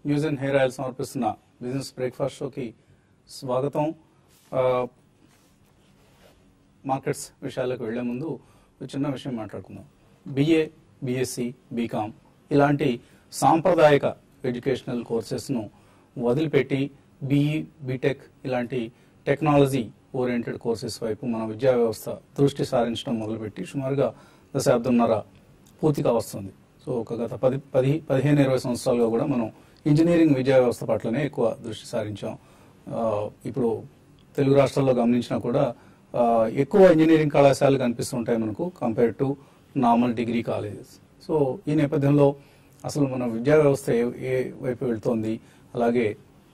News and hair oil సమర్పిస్తున్న business breakfast షోకి స్వాగతం ఆ, మార్కెట్స్ విషయాలకు వెళ్లే ముందు ఒక చిన్న విషయం మాట్లాడుకుందాం బిఏ బిఎస్సి బీకామ్ ఇలాంటి సాంప్రదాయక ఎడ్యుకేషనల్ కోర్సెస్ను వదిలిపెట్టి బీఈ బీటెక్ ఇలాంటి టెక్నాలజీ ఓరియంటెడ్ కోర్సెస్ వైపు మన విద్యా వ్యవస్థ దృష్టి సారించడం మొదలుపెట్టి సుమారుగా దశాబ్దంన్నర పూర్తిగా వస్తుంది సో ఒక గత పది పది పదిహేను ఇరవై సంవత్సరాలుగా కూడా మనం ఇంజనీరింగ్ విద్యా వ్యవస్థ పట్లనే ఎక్కువ దృష్టి సారించాం ఆ, ఇప్పుడు తెలుగు రాష్ట్రాల్లో గమనించినా కూడా ఆ, ఎక్కువ ఇంజనీరింగ్ కళాశాలలు కనిపిస్తుంటాయి మనకు compare to normal degree colleges so ఈ నేపథ్యంలో అసలు మన విద్యా వ్యవస్థ ఏ ఏ వైపు వెళ్తోంది అలాగే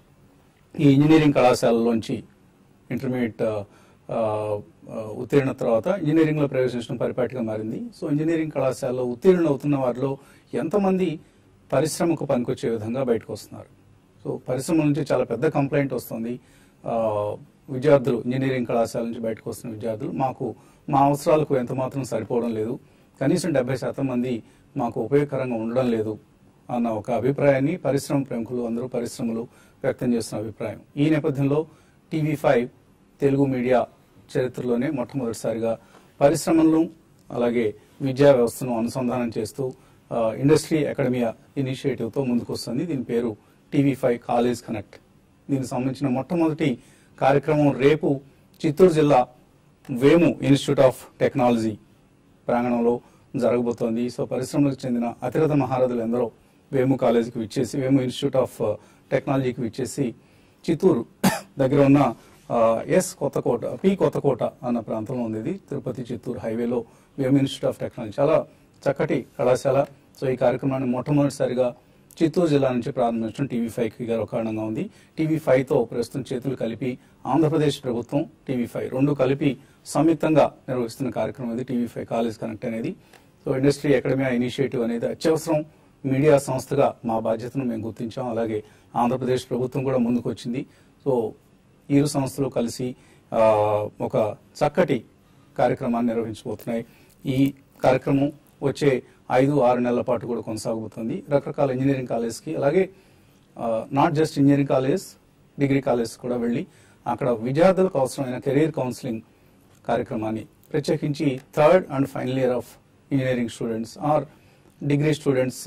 ఈ ఇంజనీరింగ్ కళాశాలలోంచి ఇంటర్మీడియట్ ఆ, ఆ, ఉత్తీర్ణ తర్వాత ఇంజనీరింగ్లో ప్రవేశించడం పరిపాటిగా మారింది సో ఇంజనీరింగ్ కళాశాలలో ఉత్తీర్ణులు అవుతున్న వారిలో ఎంతమంది పరిశ్రమకు పనికొచ్చే విధంగా బయటకు వస్తున్నారు సో పరిశ్రమ నుంచి చాలా పెద్ద కంప్లైంట్ వస్తుంది ఆ, విద్యార్థులు ఇంజనీరింగ్ కళాశాల నుంచి బయటకు వస్తున్న విద్యార్థులు మాకు మా అవసరాలకు ఎంత మాత్రం సరిపోవడం లేదు కనీసం డెబ్బై శాతం మంది మాకు ఉపయోగకరంగా ఉండడం లేదు అన్న ఒక అభిప్రాయాన్ని పరిశ్రమ ప్రముఖులు అందరూ పరిశ్రమలు వ్యక్తం చేస్తున్న అభిప్రాయం ఈ నేపథ్యంలో టీవీ ఫైవ్ తెలుగు మీడియా చరిత్రలోనే మొట్టమొదటిసారిగా పరిశ్రమలను అలాగే విద్యా వ్యవస్థను అనుసంధానం చేస్తూ ఆ, ఇండస్ట్రీ అకాడమియా ఇనిషియేటివ్తో ముందుకు వస్తుంది దీని పేరు టీవీ ఫైవ్ కాలేజ్ కనెక్ట్ దీనికి సంబంధించిన మొట్టమొదటి కార్యక్రమం రేపు చిత్తూరు జిల్లా వేము ఇన్స్టిట్యూట్ ఆఫ్ టెక్నాలజీ ప్రాంగణంలో జరగబోతోంది సో పరిశ్రమలకు చెందిన అతిరథ మహారథులు ఎందరో వేము కాలేజీకి విచ్చేసి వేము ఇన్స్టిట్యూట్ ఆఫ్ టెక్నాలజీకి విచ్చేసి చిత్తూరు దగ్గర ఉన్న ఆ, ఎస్ కొత్తకోట పి కొత్తకోట అన్న ప్రాంతంలో ఉంది ఇది తిరుపతి చిత్తూరు హైవేలో వేము ఇన్స్టిట్యూట్ ఆఫ్ టెక్నాలజీ చాలా చక్కటి కళాశాల సో ఈ కార్యక్రమాన్ని మొట్టమొదటిసారిగా చిత్తూరు జిల్లా నుంచి ప్రారంభించడం టీవీ ఫైవ్ కి గర్వకారణంగా ఉంది టీవీ ఫైవ్ తో ప్రస్తుతం చేతులు కలిపి ఆంధ్రప్రదేశ్ ప్రభుత్వం టీవీ ఫైవ్ రెండు కలిపి సంయుక్తంగా నిర్వహిస్తున్న కార్యక్రమం ఇది టీవీ ఫైవ్ కాలేజ్ కనెక్ట్ అనేది సో ఇండస్ట్రీ అకాడమీ ఇనిషియేటివ్ అనేది అత్యవసరం మీడియా సంస్థగా మా బాధ్యతను మేము గుర్తించాం అలాగే ఆంధ్రప్రదేశ్ ప్రభుత్వం కూడా ముందుకు వచ్చింది సో ఇరు సంస్థలు కలిసి ఆ, ఒక చక్కటి కార్యక్రమాన్ని నిర్వహించబోతున్నాయి ఈ కార్యక్రమం వచ్చే ఐదు ఆరు నెలల పాటు కూడా కొనసాగబోతుంది రకరకాల ఇంజనీరింగ్ కాలేజ్కి అలాగే not just engineering college degree college కూడా వెళ్ళి అక్కడ విద్యార్థులకు అవసరమైన కెరీర్ కౌన్సిలింగ్ కార్యక్రమాన్ని ప్రత్యేకించి third and final year of engineering students or degree students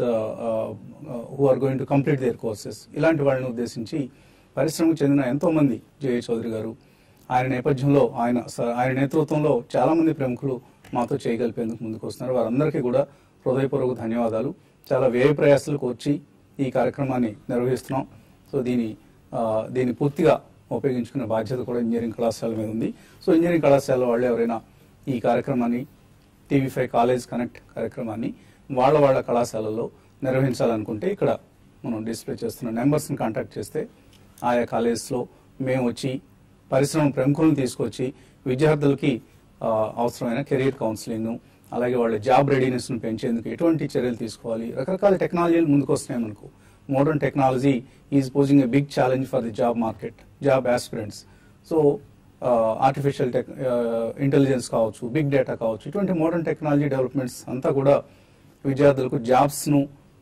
who are going to complete their courses ఇలాంటి వాళ్ళని ఉద్దేశించి పరిశ్రమకు చెందిన ఎంతో మంది జయ చౌదరి గారు ఆయన నేపథ్యంలో ఆయన స- ఆయన నేతృత్వంలో చాలా మంది ప్రముఖులు మాతో చేయగలిపేందుకు ముందుకు వస్తున్నారు వారందరికీ కూడా హృదయపూర్వక ధన్యవాదాలు చాలా వ్యయ ప్రయాసాలకు వచ్చి ఈ కార్యక్రమాన్ని నిర్వహిస్తున్నాం సో దీని ఆ, దీన్ని పూర్తిగా ఉపయోగించుకునే బాధ్యత కూడా ఇంజనీరింగ్ కళాశాల మీద ఉంది సో ఇంజనీరింగ్ కళాశాల వాళ్ళు ఎవరైనా ఈ కార్యక్రమాన్ని టీవీ ఫైవ్ కాలేజ్ కనెక్ట్ కార్యక్రమాన్ని వాళ్ళ వాళ్ళ కళాశాలల్లో నిర్వహించాలనుకుంటే ఇక్కడ మనం డిస్ప్లే చేస్తున్న నెంబర్స్ని కాంటాక్ట్ చేస్తే ఆయా కాలేజెస్లో మేము వచ్చి పరిశ్రమ ప్రముఖులను తీసుకొచ్చి విద్యార్థులకి ఆ, అవసరమైన కెరీర్ కౌన్సిలింగ్ అలాగే వాళ్ళ జాబ్ రెడీనెస్ను పెంచేందుకు ఎటువంటి చర్యలు తీసుకోవాలి రకరకాల టెక్నాలజీలు ముందుకు వస్తున్నాయి మనకు modern technology is posing a big challenge for the job market job aspirants so artificial tech intelligence కావచ్చు బిగ్ డేటా కావచ్చు ఇటువంటి మోడర్న్ టెక్నాలజీ డెవలప్మెంట్స్ అంతా కూడా విద్యార్థులకు జాబ్స్ను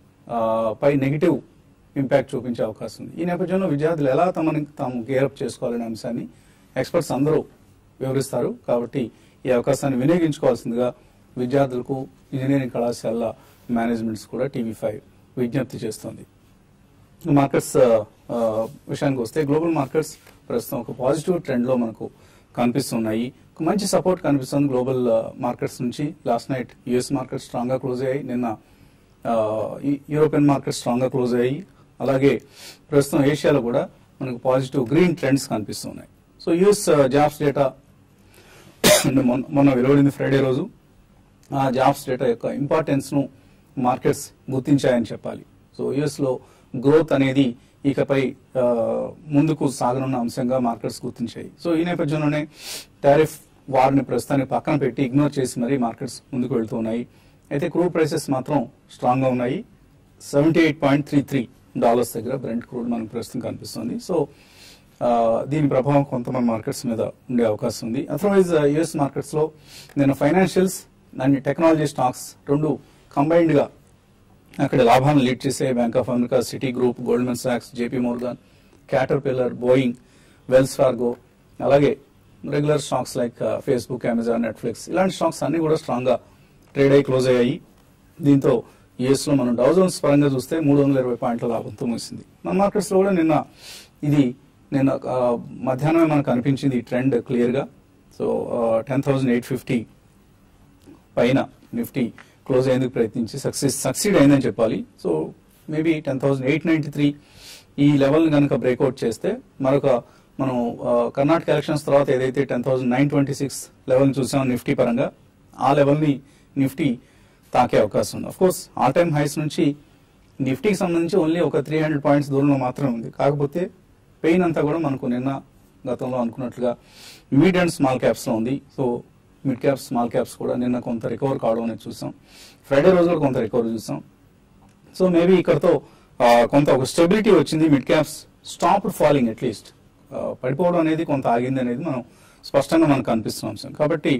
పై నెగిటివ్ ఇంపాక్ట్ చూపించే అవకాశం ఉంది ఈ నేపథ్యంలో విద్యార్థులు ఎలా తమని తాము గేరప్ చేసుకోవాలనే అంశాన్ని ఎక్స్పర్ట్స్ అందరూ వివరిస్తారు కాబట్టి ఈ అవకాశాన్ని వినియోగించుకోవాల్సిందిగా విద్యార్థులకు ఇంజనీరింగ్ కళాశాల మేనేజ్మెంట్స్ కూడా టీవీ ఫైవ్ విజ్ఞప్తి చేస్తోంది మార్కెట్స్ ఆ, విషయానికి వస్తే గ్లోబల్ మార్కెట్స్ ప్రస్తుతం ఒక పాజిటివ్ ట్రెండ్ లో మనకు కనిపిస్తున్నాయి ఒక మంచి సపోర్ట్ కనిపిస్తుంది గ్లోబల్ మార్కెట్స్ నుంచి last night US market strong గా క్లోజ్ అయ్యాయి నిన్న ఆ, ఈ- యూరోపియన్ మార్కెట్ స్ట్రాంగ్ గా క్లోజ్ అయ్యాయి అలాగే ప్రస్తుతం ఏషియాలో కూడా మనకు పాజిటివ్ గ్రీన్ ట్రెండ్స్ కనిపిస్తున్నాయి సో యుఎస్ జాబ్స్ డేటా మొన్న మొన్న వెలువడింది ఫ్రైడే రోజు ఆ జాబ్స్ డేటా యొక్క ఇంపార్టెన్స్ ను మార్కెట్స్ గుర్తించాయని చెప్పాలి సో యుఎస్ లో గ్రోత్ అనేది ఇకపై ఆ, ముందుకు సాగనున్న అంశంగా మార్కెట్స్ గుర్తించాయి సో ఈ నేపథ్యంలోనే టారిఫ్ వారిని ప్రస్తుతానికి పక్కన పెట్టి ఇగ్నోర్ చేసి మరీ మార్కెట్స్ ముందుకు వెళ్తూ ఉన్నాయి అయితే క్రూడ్ ప్రైసెస్ మాత్రం స్ట్రాంగ్ గా ఉన్నాయి seventy eight point three three dollars దగ్గర బ్రెంట్ క్రూడ్ మనకు ప్రస్తుతం కనిపిస్తుంది సో ఆ, దీని ప్రభావం కొంతమంది మార్కెట్స్ మీద ఉండే అవకాశం ఉంది అదర్వైజ్ యుఎస్ మార్కెట్స్ లో నేను ఫైనాన్షియల్స్ అండ్ టెక్నాలజీ స్టాక్స్ రెండు కంబైన్డ్ గా అక్కడ లాభాలను లీడ్ చేసే Bank of America Citigroup Goldman సాక్స్ JP Morgan Caterpillar Boeing Wells Fargo అలాగే regular stocks like Facebook Amazon Netflix ఇలాంటి స్టాక్స్ అన్ని కూడా స్ట్రాంగ్ గా ట్రేడ్ అయి క్లోజ్ అయ్యాయి దీంతో యుఎస్ లో మనం డౌజన్స్ పరంగా చూస్తే మూడు వందల ఇరవై పాయింట్ల లాభంతో ముగిసింది మన మార్కెట్స్ లో కూడా నిన్న ఇది నిన్న ఆ, మధ్యాహ్నమే మనకు అనిపించింది ఈ ట్రెండ్ క్లియర్ గా so ten thousand eight fifty పైన నిఫ్టీ క్లోజ్ అయ్యేందుకు ప్రయత్నించి సక్సెస్ సక్సీడ్ అయిందని చెప్పాలి so maybe ten thousand eight ninety three ఈ లెవెల్ కనుక బ్రేక్అవుట్ చేస్తే మరొక మనం ఆ, కర్ణాటక ఎలక్షన్స్ తర్వాత ఏదైతే ten thousand nine twenty six level చూసాం నిఫ్టీ పరంగా ఆ లెవెల్ని నిఫ్టీ తాకే అవకాశం ఉంది కోర్స్ ఆల్ టైమ్ హైస్ నుంచి నిఫ్టీకి సంబంధించి ఓన్లీ ఒక త్రీ హండ్రెడ్ పాయింట్స్ దూరంలో మాత్రమే ఉంది కాకపోతే పెయిన్ అంతా కూడా మనకు నిన్న గతంలో అనుకున్నట్లుగా మీడ్ అండ్ స్మాల్ క్యాప్స్ లో ఉంది so mid caps small caps కూడా నిన్న కొంత రికవర్ కావడం అనేది చూసాం ఫ్రైడే రోజు కూడా కొంత రికవర్ చూసాం సో మేబీ ఇక్కడతో ఆ, కొంత ఒక స్టెబిలిటీ వచ్చింది mid caps stop falling at least పడిపోవడం అనేది కొంత ఆగింది అనేది మనం స్పష్టంగా మనకు కనిపిస్తున్న అంశం కాబట్టి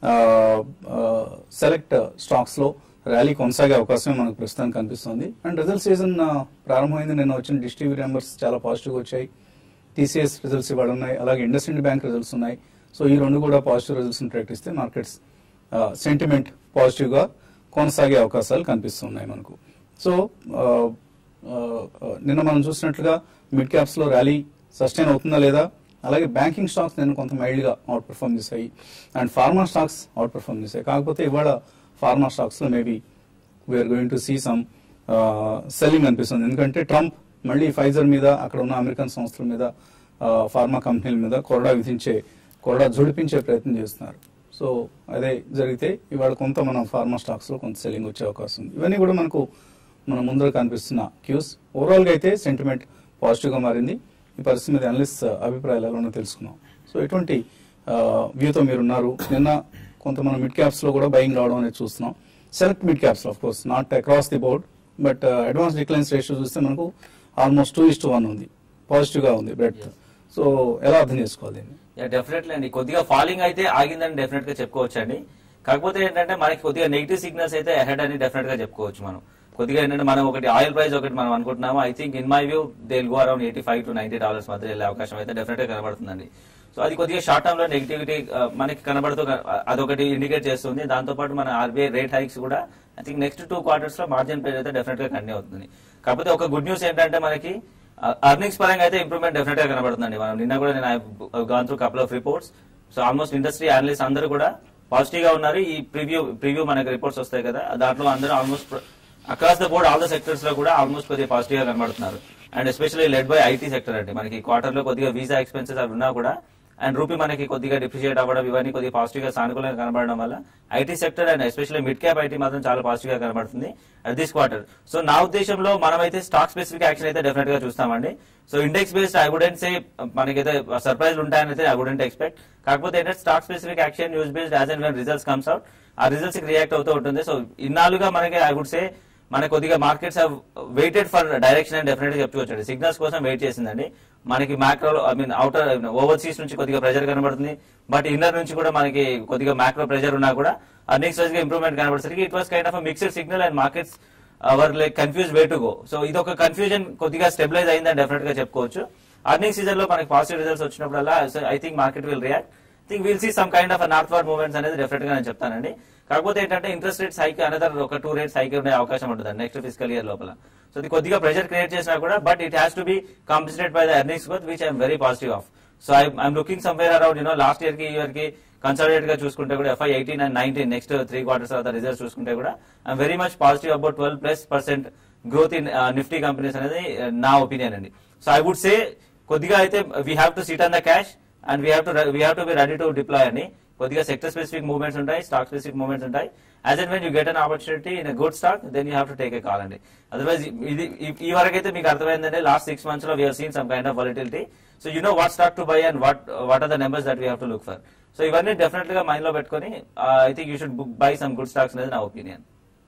సెలెక్ట్ స్టాక్స్ లో ర్యాలీ కొనసాగే అవకాశం మనకు ప్రస్తుతం కనిపిస్తుంది అండ్ రిజల్ట్ సీజన్ ప్రారంభమైంది నిన్న వచ్చిన డిస్ట్రిబ్యూట్ నెంబర్స్ చాలా పాజిటివ్గా వచ్చాయి టీసీఎస్ రిజల్ట్స్ ఇవాళ ఉన్నాయి అలాగే ఇండస్ ఇండ్ బ్యాంక్ రిజల్ట్స్ ఉన్నాయి సో ఈ రెండు కూడా పాజిటివ్ రిజల్ట్స్ ప్రకటిస్తే మార్కెట్స్ సెంటిమెంట్ పాజిటివ్ గా కొనసాగే అవకాశాలు కనిపిస్తున్నాయి మనకు సో ఆ, ఆ, ఆ, నిన్న మనం చూసినట్లుగా మిడ్ క్యాప్స్ లో ర్యాలీ సస్టైన్ అవుతుందా లేదా అలాగే బ్యాంకింగ్ స్టాక్స్ నిన్న కొంత మైల్డ్ గా అవుట్ పర్ఫామ్ చేశాయి and pharma stocks outperform చేశాయి కాకపోతే ఇవాళ ఫార్మా స్టాక్స్ లో maybe we're going to see some selling అనిపిస్తుంది ఎందుకంటే ట్రంప్ మళ్ళీ ఫైజర్ మీద అక్కడ ఉన్న అమెరికన్ సంస్థల మీద ఆ, ఫార్మా కంపెనీల మీద కొరడా విధించే కొరడా జుడిపించే ప్రయత్నం చేస్తున్నారు సో అదే జరిగితే ఇవాళ కొంత మనం ఫార్మా స్టాక్స్ లో కొంత సెల్లింగ్ వచ్చే అవకాశం ఉంది ఇవన్నీ కూడా మనకు మన ముందర కనిపిస్తున్న క్యూస్ ఓవరాల్ గా అయితే సెంటిమెంట్ పాజిటివ్ గా మారింది ఈ పరిస్థితి మీద అనలిస్ట్ అభిప్రాయాలు ఎలా ఉన్నాయో తెలుసుకున్నాం సో ఎటువంటి వ్యూతో మీరు ఉన్నారు నిన్న కొంత మనం మిడ్ క్యాప్స్ లో కూడా బయింగ్ రావడం అనేది చూస్తున్నాం select mid caps of course not across the board but advance declines ratio చూస్తే మనకు almost two is to one ఉంది పాజిటివ్ గా ఉంది బ్రెడ్ సో ఎలా అర్థం చేసుకోవాలి దీన్ని డెఫినెట్లీ అండి కొద్దిగా ఫాలింగ్ అయితే ఆగిందని డెఫినెట్ గా చెప్పుకోవచ్చు అండి కాకపోతే ఏంటంటే మనకి కొద్దిగా నెగిటివ్ సిగ్నల్స్ అయితే అహెడ్ అని డెఫినెట్ గా చెప్పుకోవచ్చు మనం కొద్దిగా ఏంటంటే మనం ఒకటి ఆయిల్ ప్రైస్ ఒకటి మనం అనుకుంటున్నాము I think in my view they go around eighty five to ninety dollars మధ్య వెళ్ళే అవకాశం అయితే డెఫినెట్ గా కనబడుతుందండి సో అది కొద్దిగా షార్ట్ టర్మ్ లో నెగిటివిటీ మనకి కనబడుతూ అదొకటి ఇండికేట్ చేస్తుంది దాంతో పాటు మన ఆర్బీఐ రేట్ హైక్స్ కూడా I think next two quarters లో మార్జిన్ ప్రైస్ అయితే డెఫినెట్ గా కంటిన్యూ అవుతుంది కాకపోతే ఒక గుడ్ న్యూస్ ఏంటంటే మనకి అర్నింగ్స్ పరంగా అయితే ఇంప్రూవ్మెంట్ డెఫినెట్ గా కనబడుతుందండి మనం నిన్న కూడా నేను gone through couple of reports so almost industry analyst అందరూ కూడా పాజిటివ్ గా ఉన్నారు ఈ ప్రివ్యూ ప్రివ్యూ మనకి రిపోర్ట్స్ వస్తాయి కదా దాంట్లో అందరూ almost across the board all the sectors లో కూడా ఆల్మోస్ట్ కొద్దిగా పాజిటివ్ గా కనబడుతున్నారు and especially led by IT sector అండి మనకి క్వార్టర్ లో కొద్దిగా వీసా ఎక్స్పెన్సెస్ అవి ఉన్నా కూడా అండ్ రూపీ మనకి కొద్దిగా డిప్రిషియేట్ అవ్వడం ఇవన్నీ కొద్దిగా పాజిటివ్ గా సానుకూలంగా కనబడడం వల్ల IT sector and especially mid cap IT మాత్రం చాలా పాజిటివ్ గా కనబడుతుంది అట్ దిస్ క్వార్టర్ సో నా ఉద్దేశంలో మనమైతే స్టాక్ స్పెసిఫిక్ యాక్షన్ అయితే డెఫినెట్ గా చూస్తామండి so index based I wouldn't say మనకైతే సర్ప్రైజ్ ఉంటాయని అయితే ఐ వుడెంట్ ఎక్స్పెక్ట్ కాకపోతే ఏంటంటే stock specific action news based as and when results comes out ఆ రిజల్ట్స్ కి రియాక్ట్ అవుతూ ఉంటుంది సో ఇన్నాళ్ళుగా మనకి ఐ వుడ్ సే మన కొద్దిగా మార్కెట్స్ వెయిటెడ్ ఫర్ డైరెక్షన్ అని డెఫినెట్ గా చెప్పుకోవచ్చు సిగ్నల్స్ కోసం వెయిట్ చేసిందండి మనకి macro I mean outer overseas నుంచి కొద్దిగా ప్రెజర్ కనబడుతుంది బట్ ఇన్నర్ నుంచి కూడా మనకి కొద్దిగా మ్యాక్రో ప్రెజర్ ఉన్నా కూడా అర్నింగ్స్ వైజ్ గా ఇంప్రూవ్మెంట్ కనబడేసరికి it was kind of mixed signal and markets are like confuse way to go so ఇది ఒక కన్ఫ్యూజన్ కొద్దిగా స్టెబిలైజ్ అయిందని డెఫినెట్ గా చెప్పుకోవచ్చు అర్నింగ్ సీజన్ లో మనకి పాజిటివ్ రిజల్ట్స్ వచ్చినప్పుడల్లా I think market will react think will see some kind of northward movements అనేది డెఫినెట్ గా నేను చెప్తానండి కాకపోతే ఏంటంటే ఇంట్రెస్ట్ రేట్స్ హైక్ అనదర్ ఒక టూ రేట్స్ హైక్ ఉండే అవకాశం ఉంటుంది నెక్స్ట్ ఫిజికల్ ఇయర్ లోపల సో ఇది కొద్దిగా ప్రెషర్ క్రియేట్ చేసినా కూడా but it has to be compensated by the earnings growth which I'm very positive of so I'm looking somewhere around you know last year కి ఈ ఇయర్ కి కన్సల్టేట్ గా చూసుకుంటే కూడా FY eighteen and nineteen next three quarters తర్వాత results చూసుకుంటే కూడా I'm very much positive about twelve plus percent growth in Nifty companies అనేది uh, నా ఒపీనియన్ అండి సో ఐ వుడ్ సే కొద్దిగా అయితే we have to sit on the cash and we have to we have to be ready to deploy అండి కొద్దిగా sector specific movements ఉంటాయి stock specific movements ఉంటాయి as and when you get an opportunity in good stock then you have to take a call అండి otherwise ఇది ఈ- ఈ వరకు అయితే మీకు అర్థమైందంటే లాస్ట్ సిక్స్ మంత్స్ లో we seen some kind of volatility so you know what stock to buy and what what are the numbers that we have to look for so ఇవన్నీ డెఫినెట్ గా మైండ్ లో పెట్టుకుని I think you should book by some good stocks అనేది నా opinion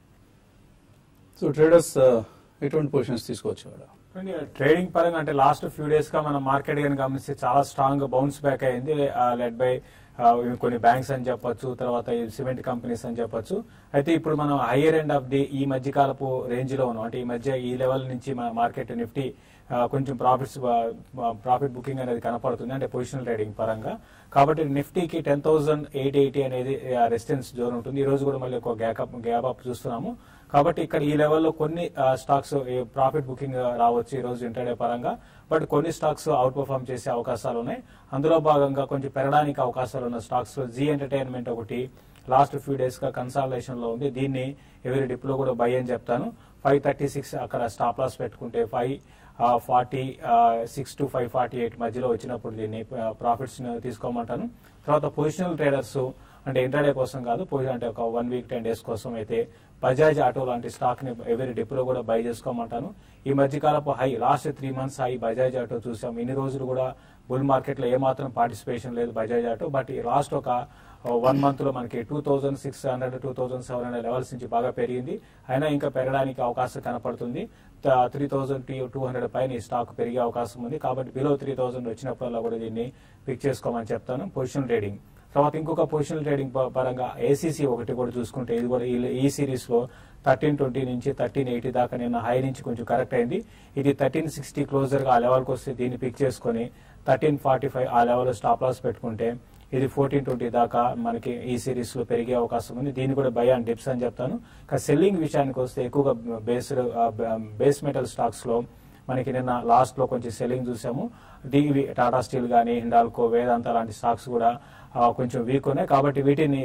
so traders ఎటువంటి positions తీసుకోవచ్చు ఇవాళ? Trading పరంగా అంటే లాస్ట్ ఫ్యూ డేస్ గా మన మార్కెట్ కానీ గమనిస్తే చాలా స్ట్రాంగ్ బౌన్స్ బ్యాక్ అయింది లెడ్ బై ఆ, కొన్ని బ్యాంక్స్ అని చెప్పొచ్చు తర్వాత ఈ సిమెంట్ కంపెనీస్ అని చెప్పొచ్చు అయితే ఇప్పుడు మనం హయ్యర్ ఎండ్ ఆఫ్ ది ఈ మధ్య కాలపు రేంజ్ లో ఉన్నాం అంటే ఈ మధ్య ఈ లెవెల్ నుంచి మన మార్కెట్ నిఫ్టీ ఆ, కొంచెం ప్రాఫిట్స్ ప్రాఫిట్ బుకింగ్ అనేది కనపడుతుంది అంటే పొజిషనల్ ట్రేడింగ్ పరంగా కాబట్టి నిఫ్టీకి టెన్ థౌసండ్ ఎయిట్ ఎయిటీ అనేది రెసిస్టెన్స్ జోన్ ఉంటుంది ఈ రోజు కూడా మళ్ళీ ఒక గ్యాప్ గ్యాప్ అప్ చూస్తున్నాము కాబట్టి ఇక్కడ ఈ లెవెల్లో కొన్ని స్టాక్స్ ప్రాఫిట్ బుకింగ్ రావచ్చు ఈ రోజు ఇంటర్డే పరంగా బట్ కొన్ని స్టాక్స్ అవుట్ పర్ఫామ్ చేసే అవకాశాలు ఉన్నాయి అందులో భాగంగా కొంచెం పెరగడానికి అవకాశాలు ఉన్న స్టాక్స్ లో జీ ఎంటర్టైన్మెంట్ ఒకటి లాస్ట్ ఫ్యూ డేస్ గా కన్సాలేషన్ లో ఉంది దీన్ని ఎవరి డిప్ లో కూడా బై అని చెప్తాను ఫైవ్ థర్టీ సిక్స్ అక్కడ స్టాప్ లాస్ పెట్టుకుంటే five forty six to five forty eight మధ్యలో వచ్చినప్పుడు దీన్ని ప్రాఫిట్స్ తీసుకోమంటాను తర్వాత పొజిషనల్ ట్రేడర్స్ అంటే ఇంటర్డే కోసం కాదు పొజిషన్ అంటే ఒక వన్ వీక్ టెన్ డేస్ కోసం అయితే బజాజ్ ఆటో లాంటి స్టాక్ ని ఎవరి డిప్ లో కూడా బై చేసుకోమంటాను ఈ మధ్య కాలపు high last three months high Bajaj auto చూసాం ఇన్ని రోజులు కూడా బుల్ మార్కెట్ లో ఏమాత్రం పార్టిసిపేషన్ లేదు బజాజ్ ఆటో బట్ ఈ లాస్ట్ ఒక వన్ మంత్ లో మనకి two thousand six hundred two thousand seven hundred levels నుంచి బాగా పెరిగింది అయినా ఇంకా పెరగడానికి అవకాశం కనపడుతుంది త్రీ థౌసండ్ టూ హండ్రెడ్ పైన ఈ స్టాక్ పెరిగే అవకాశం ఉంది కాబట్టి బిలో త్రీ థౌసండ్ వచ్చినప్పుడల్లా కూడా దీన్ని పిక్ చేసుకోమని చెప్తాను పొజిషన్ ట్రేడింగ్ తర్వాత ఇంకొక పొజిషనల్ ట్రేడింగ్ ప- పరంగా ఏసీసీ ఒకటి కూడా చూసుకుంటే ఇది కూడా ఈ- ఈ సిరీస్ లో థర్టీన్ ట్వంటీ నుంచి థర్టీన్ ఎయిటీ దాకా నిన్న హై నుంచి కొంచెం కరెక్ట్ అయింది ఇది థర్టీన్ సిక్స్టీ క్లోజర్ గా ఆ లెవెల్కి వస్తే దీన్ని పిక్ చేసుకొని థర్టీన్ ఫార్టీ ఫైవ్ ఆ లెవెల్ స్టాప్ లాస్ పెట్టుకుంటే ఇది ఫోర్టీన్ ట్వంటీ దాకా మనకి ఈ సిరీస్ లో పెరిగే అవకాశం ఉంది దీన్ని కూడా బై అండ్ డిప్స్ అని చెప్తాను ఇంకా సెల్లింగ్ విషయానికి వస్తే ఎక్కువగా బేస్డ్ బేస్ మెటల్ స్టాక్స్ లో మనకి నిన్న లాస్ట్ లో కొంచెం సెల్లింగ్ చూసాము డివి టాటా స్టీల్ కానీ హిండాల్కో వేదాంత లాంటి స్టాక్స్ కూడా ఆ, కొంచెం వీక్ ఉన్నాయి కాబట్టి వీటిని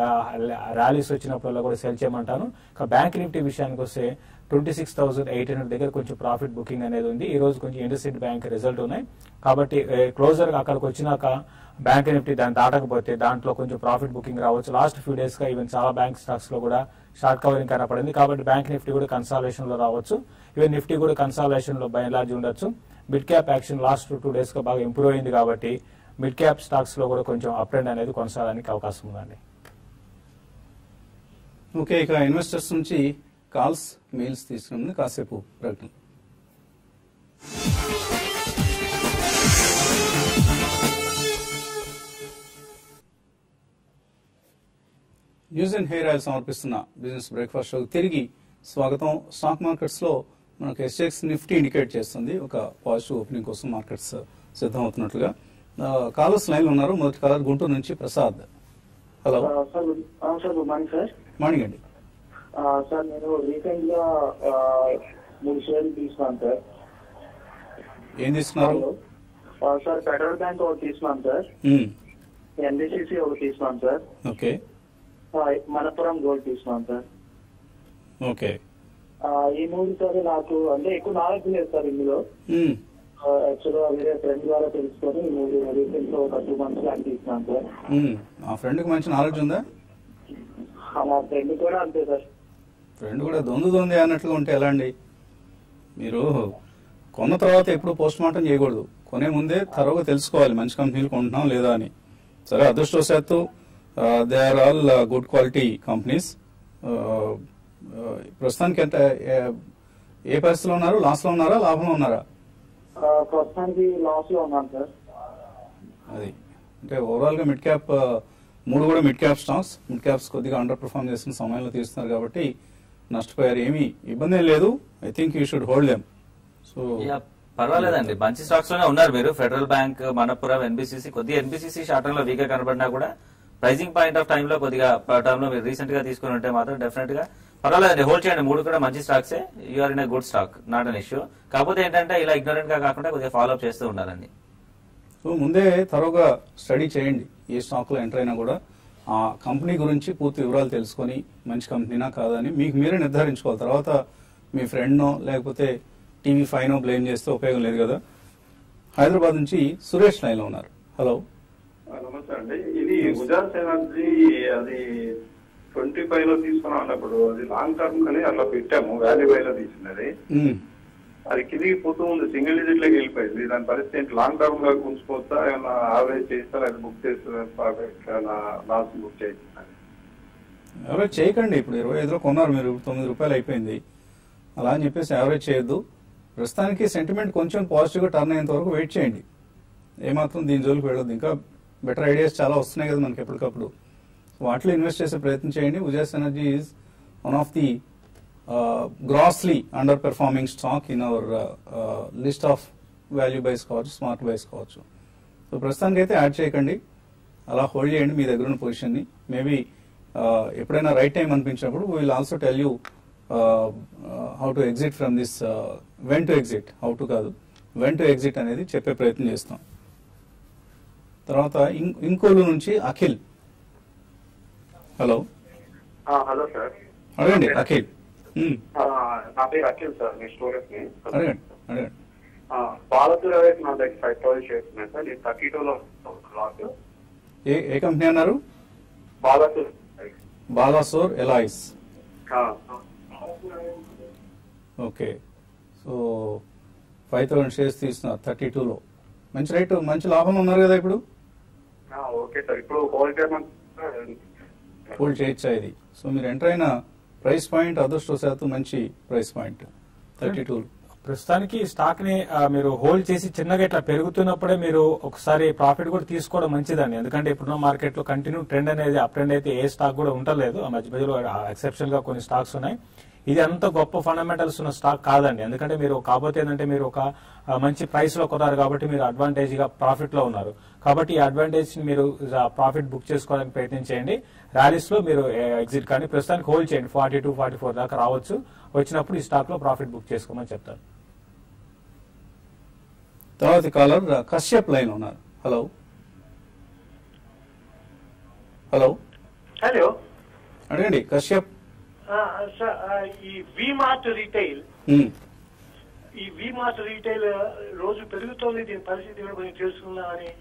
ర్యాలీస్ వచ్చినప్పుడల్లా కూడా సెల్ చేయమంటాను ఇక బ్యాంక్ నిఫ్టీ విషయానికి వస్తే twenty six thousand eight hundred దగ్గర కొంచెం ప్రాఫిట్ బుకింగ్ అనేది ఉంది ఈ రోజు కొంచెం ఇండస్ఇండ్ బ్యాంక్ రిజల్ట్ ఉన్నాయి కాబట్టి క్లోజర్ అక్కడికి వచ్చినాక బ్యాంక్ నిఫ్టీ దాన్ని దాటకపోతే దాంట్లో కొంచెం ప్రాఫిట్ బుకింగ్ రావచ్చు లాస్ట్ ఫ్యూ డేస్ గా ఈవెన్ చాలా బ్యాంక్ స్టాక్స్ లో కూడా షార్ట్ కవరింగ్ కనపడింది కాబట్టి బ్యాంక్ నిఫ్టీ కూడా కన్సాలేషన్ లో రావచ్చు ఈవెన్ నిఫ్టీ కూడా కన్సాలేషన్ లో బై లార్జ్ ఉండొచ్చు mid cap action last two days గా బాగా ఇంప్రూవ్ అయింది కాబట్టి మిడ్ క్యాప్ స్టాక్స్ లో కూడా కొంచెం అప్ ట్రెండ్ అనేది కొనసాగడానికి అవకాశం ఉందండి ఓకే ఇక ఇన్వెస్టర్స్ నుంచి కాల్స్ మెయిల్స్ తీసుకుని కాసేపు ప్రకటన న్యూస్ అండ్ హెయిర్ ఆయిల్ సమర్పిస్తున్న బిజినెస్ బ్రేక్ఫాస్ట్ షోకి తిరిగి స్వాగతం స్టాక్ మార్కెట్స్ లో మనకు ఎస్ఎక్స్ నిఫ్టీ ఇండికేట్ చేస్తుంది ఒక పాజిటివ్ ఓపెనింగ్ కోసం మార్కెట్స్ సిద్ధమవుతున్నట్లుగా కాలర్స్ లైన్ లో ఉన్నారు మొదటి కాలర్ గుంటూరు నుంచి ప్రసాద్ హలో ఆ, సార్ గుడ్- ఆ, sir good morning sir morning అండి ఆ, సార్ నేను రీసెంట్ గా ఆ, మూడు షేర్లు తీసుకున్నాను సార్ ఏం తీసుకున్నారు హలో. ఆ, సార్ ఫెడరల్ బ్యాంక్ ఒకటి తీసుకున్నాను సార్ మ్మ్. ఎన్బిసిసి ఒకటి తీసుకున్నాను సార్ ఓకే ఆ, మనపురం గోల్డ్ తీసుకున్నాను సార్ ఓకే ఆ, ఈ మూడు సార్ నాకు అంటే ఎక్కువ నాలెడ్జ్ లేదు సార్ ఇందులో మ్మ్. యాక్చువల్గా వేరే ఫ్రెండ్ ద్వారా తెలుసుకొని ఈ మూడు రీసెంట్ గా ఒక టూ మంత్స్ లాంటి తీసుకున్నాను సార్ మ్మ్. ఆ ఫ్రెండ్కి మంచి నాలెడ్జ్ ఉందా ఆ, మా ఫ్రెండ్ కూడా అంతే సార్ ఫ్రెండ్ కూడా దొందు దొంది అన్నట్లుగా ఉంటే ఎలా అండి మీరు కొన్న తర్వాత ఎప్పుడు పోస్ట్ మార్టం చేయకూడదు కొనే ముందే తరువుగా తెలుసుకోవాలి మంచి కంపెనీలు కొంటున్నాం లేదా అని సరే అదృష్టవశాత్తు they are all good quality companies ప్రస్తుతానికి ఎంత ఏ- ఏ పరిస్థితిలో ఉన్నారు లాస్ లో ఉన్నారా లాభంలో ఉన్నారా ఆ, ప్రస్తుతానికి లాస్ లో ఉన్నాను సార్ అది అంటే ఓవరాల్ గా మిడ్ క్యాప్ ఆ, మూడు కూడా mid cap stocks mid caps కొద్దిగా అండర్ పర్ఫామ్ చేసిన సమయంలో తీస్తున్నారు కాబట్టి నష్టపోయారు ఏమీ ఇబ్బంది ఏం లేదు I think you should hold them so yeah, పర్వాలేదండి మంచి స్టాక్స్ లోనే ఉన్నారు మీరు ఫెడరల్ బ్యాంక్ మనపురం ఎన్బిసిసి కొద్దిగా ఎన్బిసిసి షార్ట్ టర్మ్ లో వీక్ గా కనబడినా కూడా ప్రైజింగ్ పాయింట్ ఆఫ్ టైం లో కొద్దిగా టర్మ్ లో మీరు రీసెంట్ గా తీసుకుని ఉంటే మాత్రం డెఫినెట్ గా పర్వాలేదండి హోల్డ్ చేయండి మూడు కూడా మంచి స్టాక్సే you're in good stock not an issue కాకపోతే ఏంటంటే ఇలా ఇగ్నోరెంట్ గా కాకుండా కొద్దిగా ఫాలో అప్ చేస్తూ ఉండాలండి సో ముందే తరోగా స్టడీ చేయండి ఏ స్టాక్ లో ఎంటర్ అయినా కూడా ఆ కంపెనీ గురించి పూర్తి వివరాలు తెలుసుకొని మంచి కంపెనీనా కాదని మీకు మీరే నిర్ధారించుకోవాలి తర్వాత మీ ఫ్రెండ్నో లేకపోతే టీవీ ఫైనో బ్లేమ్ చేస్తే ఉపయోగం లేదు కదా హైదరాబాద్ నుంచి సురేష్ లైన్ లో ఉన్నారు హలో ఆ, నమస్తే అండి ఇది గుజరాత్ ఎనర్జీ అది ట్వంటీ ఫైవ్ లో తీసుకున్నాం అన్నప్పుడు అది లాంగ్ టర్మ్ కానీ అట్లా పెట్టాము వాల్యూ బై లో తీసినది మ్మ్. అది కిందికి పోతూ ఉంది సింగిల్ డిజిట్ లోకి వెళ్ళిపోయింది దాని పరిస్థితి ఏంటి లాంగ్ టర్మ్ గా ఉంచుకోవచ్చా ఏమన్నా యావరేజ్ చేస్తా లేదా బుక్ చేస్తా లాస్ట్ బుక్ చేయించిన యావరేజ్ చేయకండి ఇప్పుడు ఇరవై ఐదులో కొన్నారు మీరు తొమ్మిది రూపాయలు అయిపోయింది అలా అని చెప్పేసి యావరేజ్ చేయొద్దు ప్రస్తుతానికి సెంటిమెంట్ కొంచెం పాజిటివ్గా టర్న్ అయ్యేంత వరకు వెయిట్ చేయండి ఏమాత్రం దీని జోలికి వెళ్ళొద్దు ఇంకా బెటర్ ఐడియాస్ చాలా వస్తున్నాయి కదా మనకి ఎప్పటికప్పుడు వాటిలో ఇన్వెస్ట్ చేసే ప్రయత్నం చేయండి Ujaas Energy is one of the grossly under performing stock in our list of value buys కావచ్చు స్మార్ట్ బైస్ కావచ్చు సో ప్రస్తుతానికి అయితే యాడ్ చేయకండి అలా హోల్డ్ చేయండి మీ దగ్గర ఉన్న పొజిషన్ని మేబీ ఎప్పుడైనా రైట్ టైం అనిపించినప్పుడు will also tell you how to exit from this when to exit how to కాదు వెన్ టు ఎగ్జిట్ అనేది చెప్పే ప్రయత్నం చేస్తాం తర్వాత ఇం- ఇంకోలు నుంచి అఖిల్ హలో హలో సార్ అడగండి అఖిల్ ఉమ్, నా పేరు అఖిల్ సార్ మీ స్టోరీస్ ని అడగండి అడగండి బాలతూర్ అవైతే నా దగ్గర ఫైవ్ థౌసండ్ షేర్స్ ఉన్నాయి సార్ నేను థర్టీ టూ లో లాస్ ఏ ఏ కంపెనీ అన్నారు బాలతూర్ బాలాసోర్ ఎలాయిస్ ఆ, okay so five thousand shares తీసుకున్నారు థర్టీ టూలో మంచి రేటు మంచి లాభంలో ఉన్నారు కదా ఇప్పుడు ఆ, ఓకే సార్ ఇప్పుడు హోల్ టైమ్ హోల్డ్ చేయొచ్చా ఇది సో మీరు ఎంటర్ అయిన ప్రైస్ పాయింట్ అదృష్టవశాత్తు మంచి ప్రైస్ పాయింట్ థర్టీ టూ ప్రస్తుతానికి ఈ స్టాక్ ని ఆ, మీరు హోల్డ్ చేసి చిన్నగా ఇట్లా పెరుగుతున్నప్పుడే మీరు ఒకసారి ప్రాఫిట్ కూడా తీసుకోవడం మంచిదండి ఎందుకంటే ఇప్పుడున్న మార్కెట్ లో కంటిన్యూ ట్రెండ్ అనేది అప్ ట్రెండ్ అయితే ఏ స్టాక్ కూడా ఉండలేదు ఆ మధ్య మధ్యలో ఎక్సెప్షనల్ గా కొన్ని స్టాక్స్ ఉన్నాయి ఇది అంత గొప్ప ఫండమెంటల్స్ ఉన్న స్టాక్ కాదండి ఎందుకంటే మీరు కాకపోతే ఏంటంటే మీరు ఒక ఆ, మంచి ప్రైస్ లో కొన్నారు కాబట్టి మీరు అడ్వాంటేజ్ గా ప్రాఫిట్ లో ఉన్నారు కాబట్టి ఈ అడ్వాంటేజ్ ని మీరు ప్రాఫిట్ బుక్ చేసుకోవడానికి ప్రయత్నం చేయండి ర్యాలీస్ లో మీరు ఎగ్జిట్ కానీ ప్రస్తుతానికి హోల్డ్ చేయండి ఫార్టీ టూ ఫార్టీ ఫోర్ దాకా రావచ్చు వచ్చినప్పుడు ఈ స్టాక్ లో ప్రాఫిట్ బుక్ చేసుకోమని చెప్తాను తర్వాత కాలర్ కశ్యప్ లైన్ ఉన్నారు హలో హలో హలో అడగండి కశ్యప్ ఆ, సార్ ఆ, ఈ విమార్ట్ రీటైల్ ఉమ్, ఈ విమార్ట్ రీటైల్ రోజు పెరుగుతోంది దీని పరిస్థితి కూడా కొంచెం తెలుసుకుందామని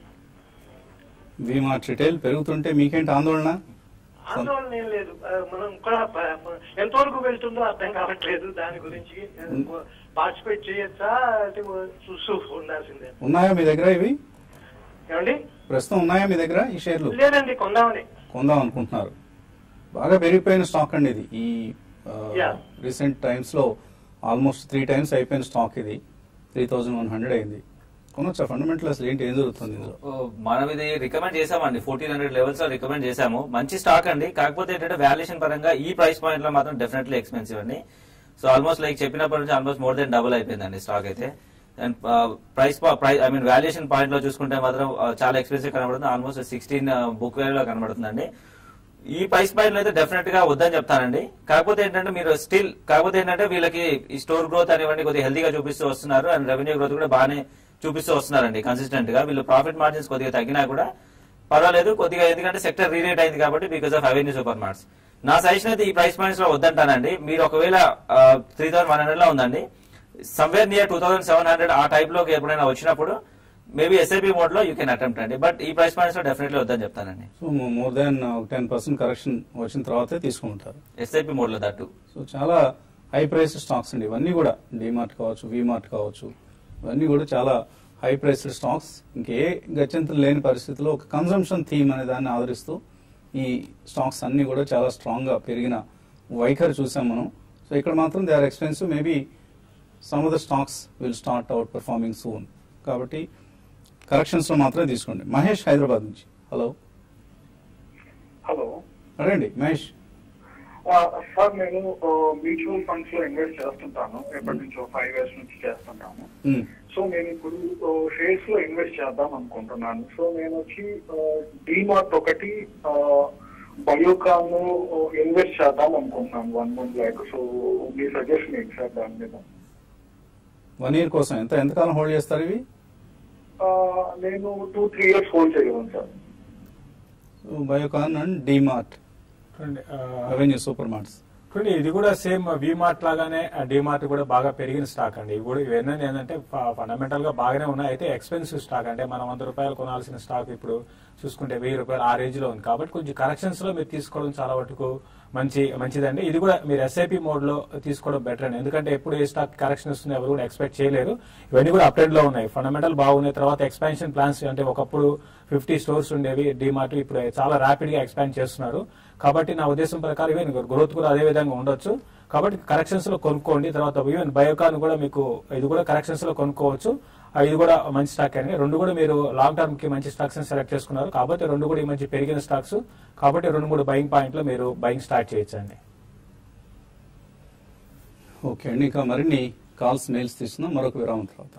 వీమార్ట్ రిటైల్ పెరుగుతుంటే మీకేంటి ఆందోళన ఆందోళన ఏం లేదు ఆ, మనం కూడా ప- ఎంతవరకు వెళ్తుందో అర్థం కావట్లేదు దాని గురించి పార్టిసిపేట్ చేయొచ్చా అంటే చూస్తూ ఉండాల్సిందే ఉన్నాయా మీ దగ్గర ఇవి ఏమండి ప్రస్తుతం ఉన్నాయా మీ దగ్గర ఈ షేర్లు లేదండి కొందామని కొందాం అనుకుంటున్నారు బాగా పెరిగిపోయిన స్టాక్ అండి ఇది ఈ Yeah. రీసెంట్ టైమ్స్ లో ఆల్మోస్ట్ త్రీ టైమ్స్ అయిపోయిన స్టాక్ ఇది త్రీ థౌజండ్ వన్ హండ్రెడ్ అయింది కొనొచ్చా ఫండమెంటల్ అసలు ఏంటి ఏం జరుగుతుంది ఇందులో ఓ, మనం ఇది రికమెండ్ చేసామండి ఫోర్టీన్ హండ్రెడ్ లెవెల్స్ లో రికమెండ్ చేసాము మంచి స్టాక్ అండి కాకపోతే ఏంటంటే వాల్యుయేషన్ పరంగా ఈ ప్రైస్ పాయింట్ లో మాత్రం డెఫినెట్లీ ఎక్స్పెన్సివ్ అండి సో ఆల్మోస్ట్ లైక్ చెప్పినప్పటి నుంచి ఆల్మోస్ట్ మోర్ దెన్ డబుల్ అయిపోయిందండి స్టాక్ అయితే and price price I mean valuation point లో చూసుకుంటే మాత్రం ఆ, చాలా ఎక్స్పెన్సివ్ కనబడుతుంది ఆల్మోస్ట్ సిక్స్టీన్ బుక్ వేర్ లో కనబడుతుందండి ఈ ప్రైస్ పాయింట్ లో అయితే డెఫినెట్ గా వద్దని చెప్తానండి కాకపోతే ఏంటంటే మీరు స్టిల్ కాకపోతే ఏంటంటే వీళ్ళకి ఈ స్టోర్ గ్రోత్ అనేవంటి కొద్దిగా హెల్దీగా చూపిస్తూ వస్తున్నారు అండ్ రెవెన్యూ గ్రోత్ కూడా బాగానే చూపిస్తూ వస్తున్నారండి కన్సిస్టెంట్ గా వీళ్ళు ప్రాఫిట్ మార్జిన్స్ కొద్దిగా తగ్గినా కూడా పర్వాలేదు కొద్దిగా ఎందుకంటే సెక్టర్ రీరేట్ అయింది కాబట్టి because of Avenue supermarts నా సజెషన్ అయితే ఈ ప్రైస్ పాయింట్స్ లో వద్దంటానండి మీరు ఒకవేళ త్రీ థౌసండ్ వన్ హండ్రెడ్ లో ఉందండి somewhere near two thousand seven hundred ఆ టైప్ లోకి ఎప్పుడైనా వచ్చినప్పుడు మేబీ ఎస్ఐపి మోడ్ లో యూ కెన్ అటెంప్ట్ అండి బట్ ఈ ప్రైస్ పాయింట్స్ లో డెఫినెట్లీ వద్దని చెప్తానండి so more than ten percent correction వచ్చిన తర్వాతే తీసుకుంటారు ఎస్ఐపి మోడ్ లో దట్టు సో చాలా హై ప్రైస్ స్టాక్స్ అండి ఇవన్నీ కూడా డిమార్ట్ కావచ్చు విమార్ట్ కావచ్చు ఇవన్నీ కూడా చాలా హై ప్రైస్ స్టాక్స్ ఇంకే గత్యంతరం లేని పరిస్థితిలో ఒక కన్సంప్షన్ థీమ్ అనే దాన్ని ఆదరిస్తూ ఈ స్టాక్స్ అన్ని కూడా చాలా స్ట్రాంగ్ గా పెరిగిన వైఖరి చూసాం మనం సో ఇక్కడ మాత్రం they are expensive maybe some of the stocks will start outperforming soon కాబట్టి కరెక్షన్స్ లో మాత్రమే తీసుకోండి మహేష్ హైదరాబాద్ నుంచి హలో హలో అడండి మహేష్ సార్ నేను మ్యూచువల్ ఫండ్స్ లో ఇన్వెస్ట్ చేస్తుంటాను ఎప్పటి నుంచో ఫైవ్ ఇయర్స్ నుంచి చేస్తుంటాను ఉమ్, సో నేను ఇప్పుడు షేర్స్ లో ఇన్వెస్ట్ చేద్దాం అనుకుంటున్నాను సో నేను వచ్చి డిమార్ట్ ఒకటి బయోకాన్ ఇన్వెస్ట్ చేద్దాం అనుకుంటున్నాను వన్ మంత్ లాక్ సో మీ సజెషన్ ఏంటి సార్ దాని మీద వన్ ఇయర్ కోసం ఎంత ఎంతకాలం హోల్డ్ చేస్తారు ఇవి ఆ, నేను టూ త్రీ ఇయర్స్ హోల్డ్ చేయగలను sir so Biocon and DMart చూడండి, ఆ, రెవెన్యూ సూపర్ మార్ట్స్ చూడండి ఇది కూడా సేమ్ మార్ట్ లాగానే మార్ట్ కూడా బాగా పెరిగిన స్టాక్ అండి ఇవి కూడా ఇవన్నీ ఏంటంటే ఫండమెంటల్ గా బాగానే ఉన్నాయి అయితే ఎక్స్పెన్సివ్ స్టాక్ అంటే మనం వంద రూపాయలు కొనాల్సిన స్టాక్ ఇప్పుడు చూసుకుంటే వెయ్యి రూపాయలు ఆ రేంజ్ లో ఉంది కాబట్టి కొంచెం కరెక్షన్స్ లో మీరు తీసుకోవడం చాలా వరకు మంచి మంచిదండి ఇది కూడా మీరు ఎస్ఐపి మోడ్ లో తీసుకోవడం బెటర్ అండి ఎందుకంటే ఎప్పుడు ఏ స్టాక్ కరెక్షన్ వస్తుంది ఎవరు కూడా ఎక్స్పెక్ట్ చేయలేరు ఇవన్నీ కూడా అప్డేట్ లో ఉన్నాయి ఫండమెంటల్ బాగున్నాయి తర్వాత ఎక్స్పాన్షన్ ప్లాన్స్ అంటే ఒకప్పుడు ఫిఫ్టీ స్టోర్స్ ఉండేవి డిమార్ట్ ఇప్పుడు చాలా ర్యాపిడ్ గా ఎక్స్పాండ్ చేస్తున్నారు కాబట్టి నా ఉద్దేశం ప్రకారం ఈవెన్ గ్రోత్ కూడా అదే విధంగా ఉండొచ్చు కాబట్టి కరెక్షన్స్ లో కొనుక్కోండి తర్వాత ఈవెన్ బయోకాన్ కూడా మీకు ఇది కూడా కరెక్షన్స్ లో కొనుక్కోవచ్చు ఆ, ఇది కూడా మంచి స్టాక్ అని రెండు కూడా మీరు లాంగ్ టర్మ్ కి మంచి స్టాక్స్ సెలెక్ట్ చేసుకున్నారు కాబట్టి రెండు కూడా ఈ మంచి పెరిగిన స్టాక్స్ కాబట్టి రెండు మూడు బయింగ్ పాయింట్ లో మీరు బయింగ్ స్టార్ట్ చేయొచ్చండి ఓకే అండి ఇంకా మరిన్ని కాల్స్ మెయిల్స్ తీసుకుందాం మరొక విరామం తర్వాత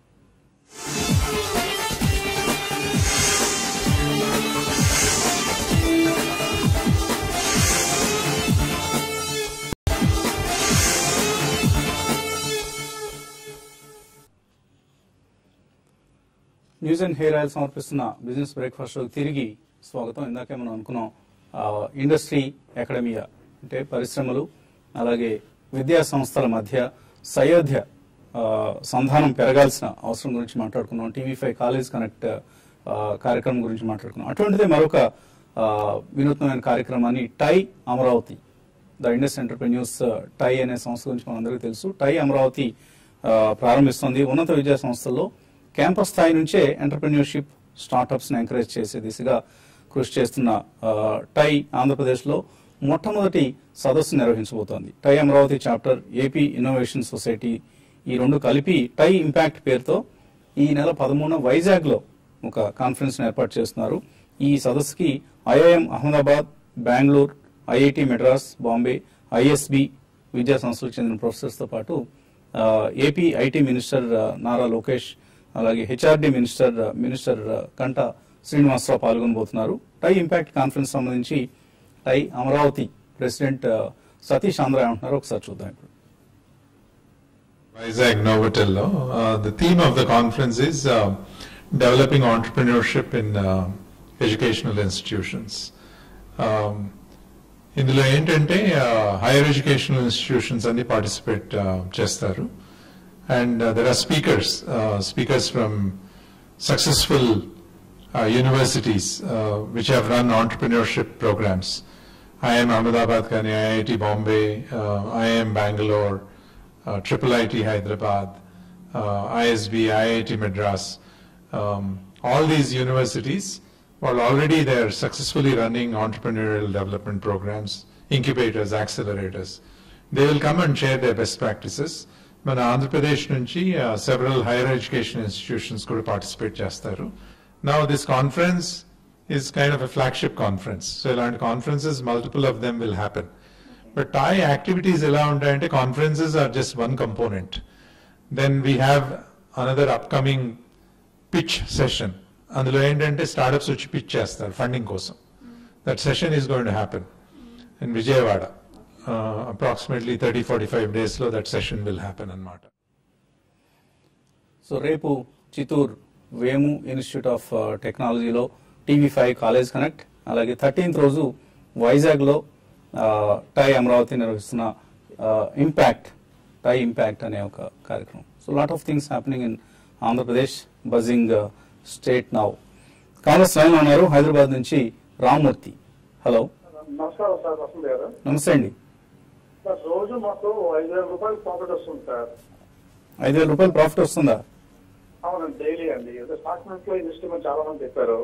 న్యూస్ అండ్ హెయిర్ ఆయిల్ సమర్పిస్తున్న బిజినెస్ బ్రేక్ఫాస్ట్ షోకి తిరిగి స్వాగతం ఇందాకే మనం అనుకున్నాం ఆ, ఇండస్ట్రీ అకాడమియా అంటే పరిశ్రమలు అలాగే విద్యా సంస్థల మధ్య సయోధ్య ఆ, సంధానం పెరగాల్సిన అవసరం గురించి మాట్లాడుకున్నాం టీవీ ఫైవ్ కాలేజ్ కనెక్ట్ ఆ, కార్యక్రమం గురించి మాట్లాడుకున్నాం అటువంటిదే మరొక ఆ, వినూత్నమైన కార్యక్రమాన్ని TiE Amaravati the Indus entrepreneurs TiE అనే సంస్థ గురించి మనందరికీ తెలుసు టై అమరావతి ఆ, ప్రారంభిస్తుంది ఉన్నత విద్యా సంస్థల్లో క్యాంపస్ స్థాయి నుంచే ఎంటర్ప్రెన్యూర్షిప్ స్టార్టప్స్ ని ఎంకరేజ్ చేసే దిశగా కృషి చేస్తున్న ఆ, టై ఆంధ్రప్రదేశ్లో మొట్టమొదటి సదస్సు నిర్వహించబోతోంది TiE Amaravati chapter AP innovation society ఈ రెండు కలిపి టై ఇంపాక్ట్ పేరుతో ఈ నెల పదమూడున వైజాగ్ లో ఒక కాన్ఫరెన్స్ ఏర్పాటు చేస్తున్నారు ఈ సదస్సుకి IIM Ahmedabad Bengaluru IIT Madras Bombay ISB విద్యా సంస్థలకు చెందిన ప్రొఫెసర్స్ తో పాటు ఆ, ఏపీ ఐటీ మినిస్టర్ ఆ, నారా లోకేష్ అలాగే హెచ్ఆర్డి మినిస్టర్ ఆ, మినిస్టర్ ఆ, కంట శ్రీనివాసరావు పాల్గొనబోతున్నారు టై ఇంపాక్ట్ కాన్ఫరెన్స్ సంబంధించి టై అమరావతి ప్రెసిడెంట్ ఆ, సతీష్ ఆంధ్ర ఏమంటున్నారు ఒకసారి చూద్దాం ఇప్పుడు Vizag Novotello. Uh, the theme of the conference is uh, developing entrepreneurship in uh, educational institutions. Um, ఇందులో ఏంటంటే హైయర్ ఎడ్యుకేషనల్ ఇన్స్టిట్యూషన్స్ అన్ని పార్టిసిపేట్ చేస్తారు and there are speakers speakers from successful universities which have run entrepreneurship programs IIM Ahmedabad కానీ IIT Bombay IIM Bengaluru uh, Triple IT Hyderabad, uh, ISB, IIT Madras, um, all these universities were already there successfully running entrepreneurial development programs, incubators, accelerators. They will come and share their best practices. మన ఆంధ్రప్రదేశ్ నుంచి several higher education institutions కూడా participate చేస్తారు now this conference is kind of a flagship conference so ఇలాంటి conferences multiple of them will happen but ఆ activities ఎలా ఉంటాయంటే conferences are just one component then we have another upcoming pitch session అందులో ఏంటంటే startups వచ్చి pitch చేస్తారు funding కోసం that session is going to happen in Vijayawada approximately thirty forty five డేస్లో that session will happen అనమాట so రేపు Chittoor Vemu institute of ఆ, టెక్నాలజీలో టీవీ ఫైవ్ కాలేజ్ కనెక్ట్ అలాగే థర్టీన్త్ రోజు వైజాగ్లో ఆ, టై అమరావతి నిర్వహిస్తున్న ఆ, ఇంపాక్ట్ టై ఇంపాక్ట్ అనే ఒక కార్యక్రమం so lot of things happening in Andhra Pradesh buzzing state now Congress line ఉన్నారు హైదరాబాద్ నుంచి రామ్మూర్తి హలో నమస్కారం సార్ వసంత్ గారు నమస్తే అండి సార్ రోజు మాకు ఐదు వేల రూపాయలు ప్రాఫిట్ వస్తుంది సార్ ఐదు వేల రూపాయలు ప్రాఫిట్ వస్తుందా అవునండి డైలీ అండి ఏదో స్టాక్ మార్కెట్ లో ఇన్వెస్ట్మెంట్ చాలా మంది చెప్పారు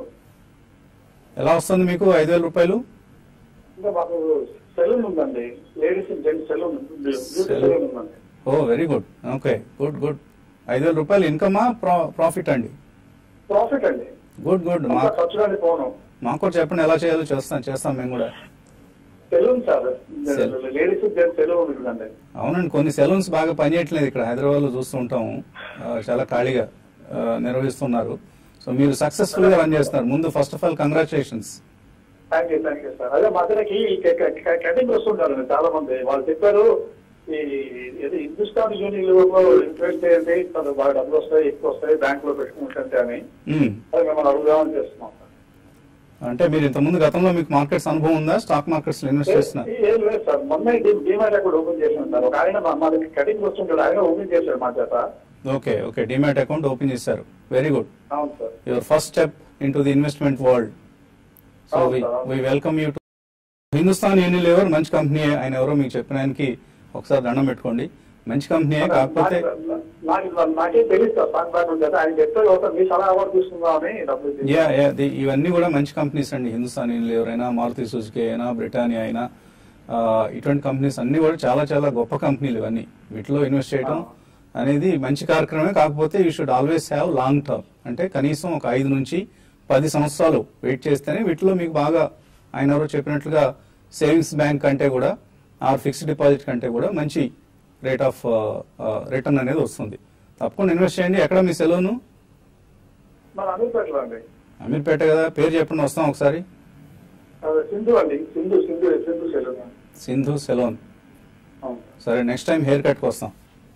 ఎలా వస్తుంది మీకు ఐదు వేల రూపాయలు ఇంకా మాకు సెలూన్ ఉందండి ladies and gents saloon beauty Saloon. Saloon ఉందండి oh very good okay good good ఐదు వేల రూపాయలు ఇన్కమా ప్రాఫిట్ అండి ప్రాఫిట్ అండి గుడ్ గుడ్ అంతా మా ఖర్చు కానీ పోను మాకు కూడా చెప్పండి ఎలా చేయాలో చేస్తాం చేస్తాం మేము కూడా saloon sir Saloon. Ladies and gents saloon ఉంటుందండి అవునండి కొన్ని సెలూన్స్ బాగా పనిచేయట్లేదు ఇక్కడ హైదరాబాద్ లో చూస్తూ ఉంటాము ఆ, చాలా ఖాళీగా ఆ, నిర్వహిస్తున్నారు సో మీరు సక్సెస్ఫుల్ గా రన్ చేస్తున్నారు ముందు first of all congratulations thank you thank you sir అదే మధ్యనకి కటింగ్ వస్తుంటారు చాలా మంది వాళ్ళు చెప్పారు ఈ ఏదో హిందుస్థాన్ యూనియన్ లో ఇన్వెస్ట్ చేయండి తను బాగా డబ్బులు వస్తాయి ఎక్కువ వస్తాయి బ్యాంక్ లో పెట్టుకుంటుంటే అని అది మిమ్మల్ని అడుగుదామని చేస్తున్నాం సార్. అంటే మీరు ఇంత ముందు గతంలో మీకు మార్కెట్స్ అనుభవం ఉందా స్టాక్ మార్కెట్స్ లో ఇన్వెస్ట్ చేస్తున్నారు ఏ- ఏం లేదు సార్ మొన్న డిమాట్ అకౌంట్ ఓపెన్ చేసిన సార్ ఒక ఆయన మా- మా దగ్గర కటింగ్ వస్తుంటాడు ఆయన ఓపెన్ చేశాడు మా చేత okay okay demat account open చేశారు వెరీ గుడ్ అవును sir your first step into the investment world so అవును sir. We welcome you to Hindustan Unilever మంచి కంపెనీ ఆయన ఎవరో మీకు చెప్పిన ఆయనకి ఒకసారి దండం పెట్టుకోండి మంచి కంపెనీయే కాకపోతే నాకు నాకు నాకేం తెలియదు సార్ స్టాక్ బ్యాక్ కదా ఆయన చెప్తే ఒకసారి మీ సలహా ఎవరు తీసుకుందామని డబ్బులు తీసుకున్నాను. యా యా ది- ఇవన్నీ కూడా మంచి కంపెనీస్ అండి హిందుస్థాన్ యూనిలివర్ అయినా మారుతి సుజుకి అయినా బ్రిటానియా అయినా ఆ, ఇటువంటి కంపెనీస్ అన్ని కూడా చాలా చాలా గొప్ప కంపెనీలు ఇవన్నీ వీటిలో ఇన్వెస్ట్ చేయడం అనేది మంచి కార్యక్రమమే కాకపోతే you should always have long term అంటే కనీసం ఒక ఐదు నుంచి పది సంవత్సరాలు వెయిట్ చేస్తేనే వీటిలో మీకు బాగా ఆయన ఎవరో చెప్పినట్లుగా సేవింగ్స్ బ్యాంక్ కంటే కూడా ఆర్ ఫిక్స్డ్ డిపాజిట్ కంటే కూడా మంచి రేట్ ఆఫ్ రిటర్న్ అనేది వస్తుంది తప్పకుండా ఇన్వెస్ట్ చేయండి ఎక్కడ మీ సెలవును మన అమీర్పేటలో అండి అమీర్పేట కదా పేరు చెప్పండి వస్తాం ఒకసారి అదే సింధు అండి సింధు సింధు సింధు సెలవు సింధు సెలోన్ అవును సరే నెక్స్ట్ టైం హెయిర్ కట్కి వస్తాం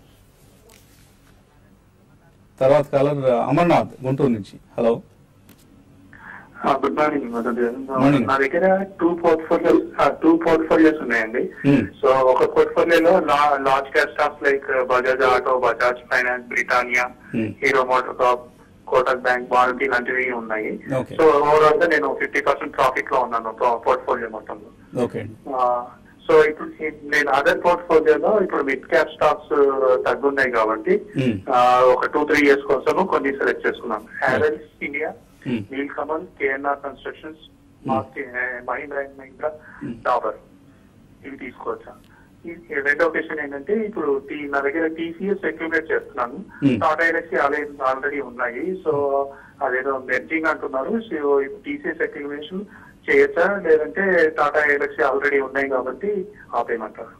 తర్వాత కలర్ అమర్నాథ్ గుంటూరు నుంచి hello good morning Madhur Morning. నా దగ్గర టూ పోర్ట్ఫోలియోస్ టూ పోర్ట్ఫోలియోస్ ఉన్నాయండి Hmm. సో ఒక పోర్ట్ఫోలియోలో large cap stocks like Bajaj Auto Bajaj Finance Britannia Hmm. Hero Motor Corp Kotak Bank Bharti ఇలాంటివి ఉన్నాయి Okay. సో ఓవరాల్ గా నేను ఫిఫ్టీ పర్సెంట్ ప్రాఫిట్ లో ఉన్నాను పోర్ట్ఫోలియో మొత్తంలో ఓకే అండి సో ఇప్పుడు ఈ- నేను అదర్ పోర్ట్ఫోలియోలో ఇప్పుడు మిడ్ క్యాప్ స్టాక్స్ తగ్గున్నాయి కాబట్టి Hmm. ఆ, ఒక టూ త్రీ ఇయర్స్ కోసం కొన్ని సెలెక్ట్ చేసుకున్నాను Havells India Hmm. Nilkamal KNR constructions Mahindra and Mahindra Hmm. Dabur ఇవి తీసుకోవచ్చా ఈ ఈ రెండో క్వశ్చన్ ఏంటంటే ఇప్పుడు టీ- నా దగ్గర టీసీఎస్ అక్యుమిలేట్ చేస్తున్నాను Hmm. టాటా ఎలక్సీ ఆల్రెడీ ఉన్నాయి సో అదేదో మెర్జింగ్ అంటున్నారు సో టీసీఎస్ అక్యుమిలేషన్ చేయొచ్చా లేదంటే టాటా ఎలక్సీ ఆల్రెడీ ఉన్నాయి కాబట్టి ఆపేయమంటారు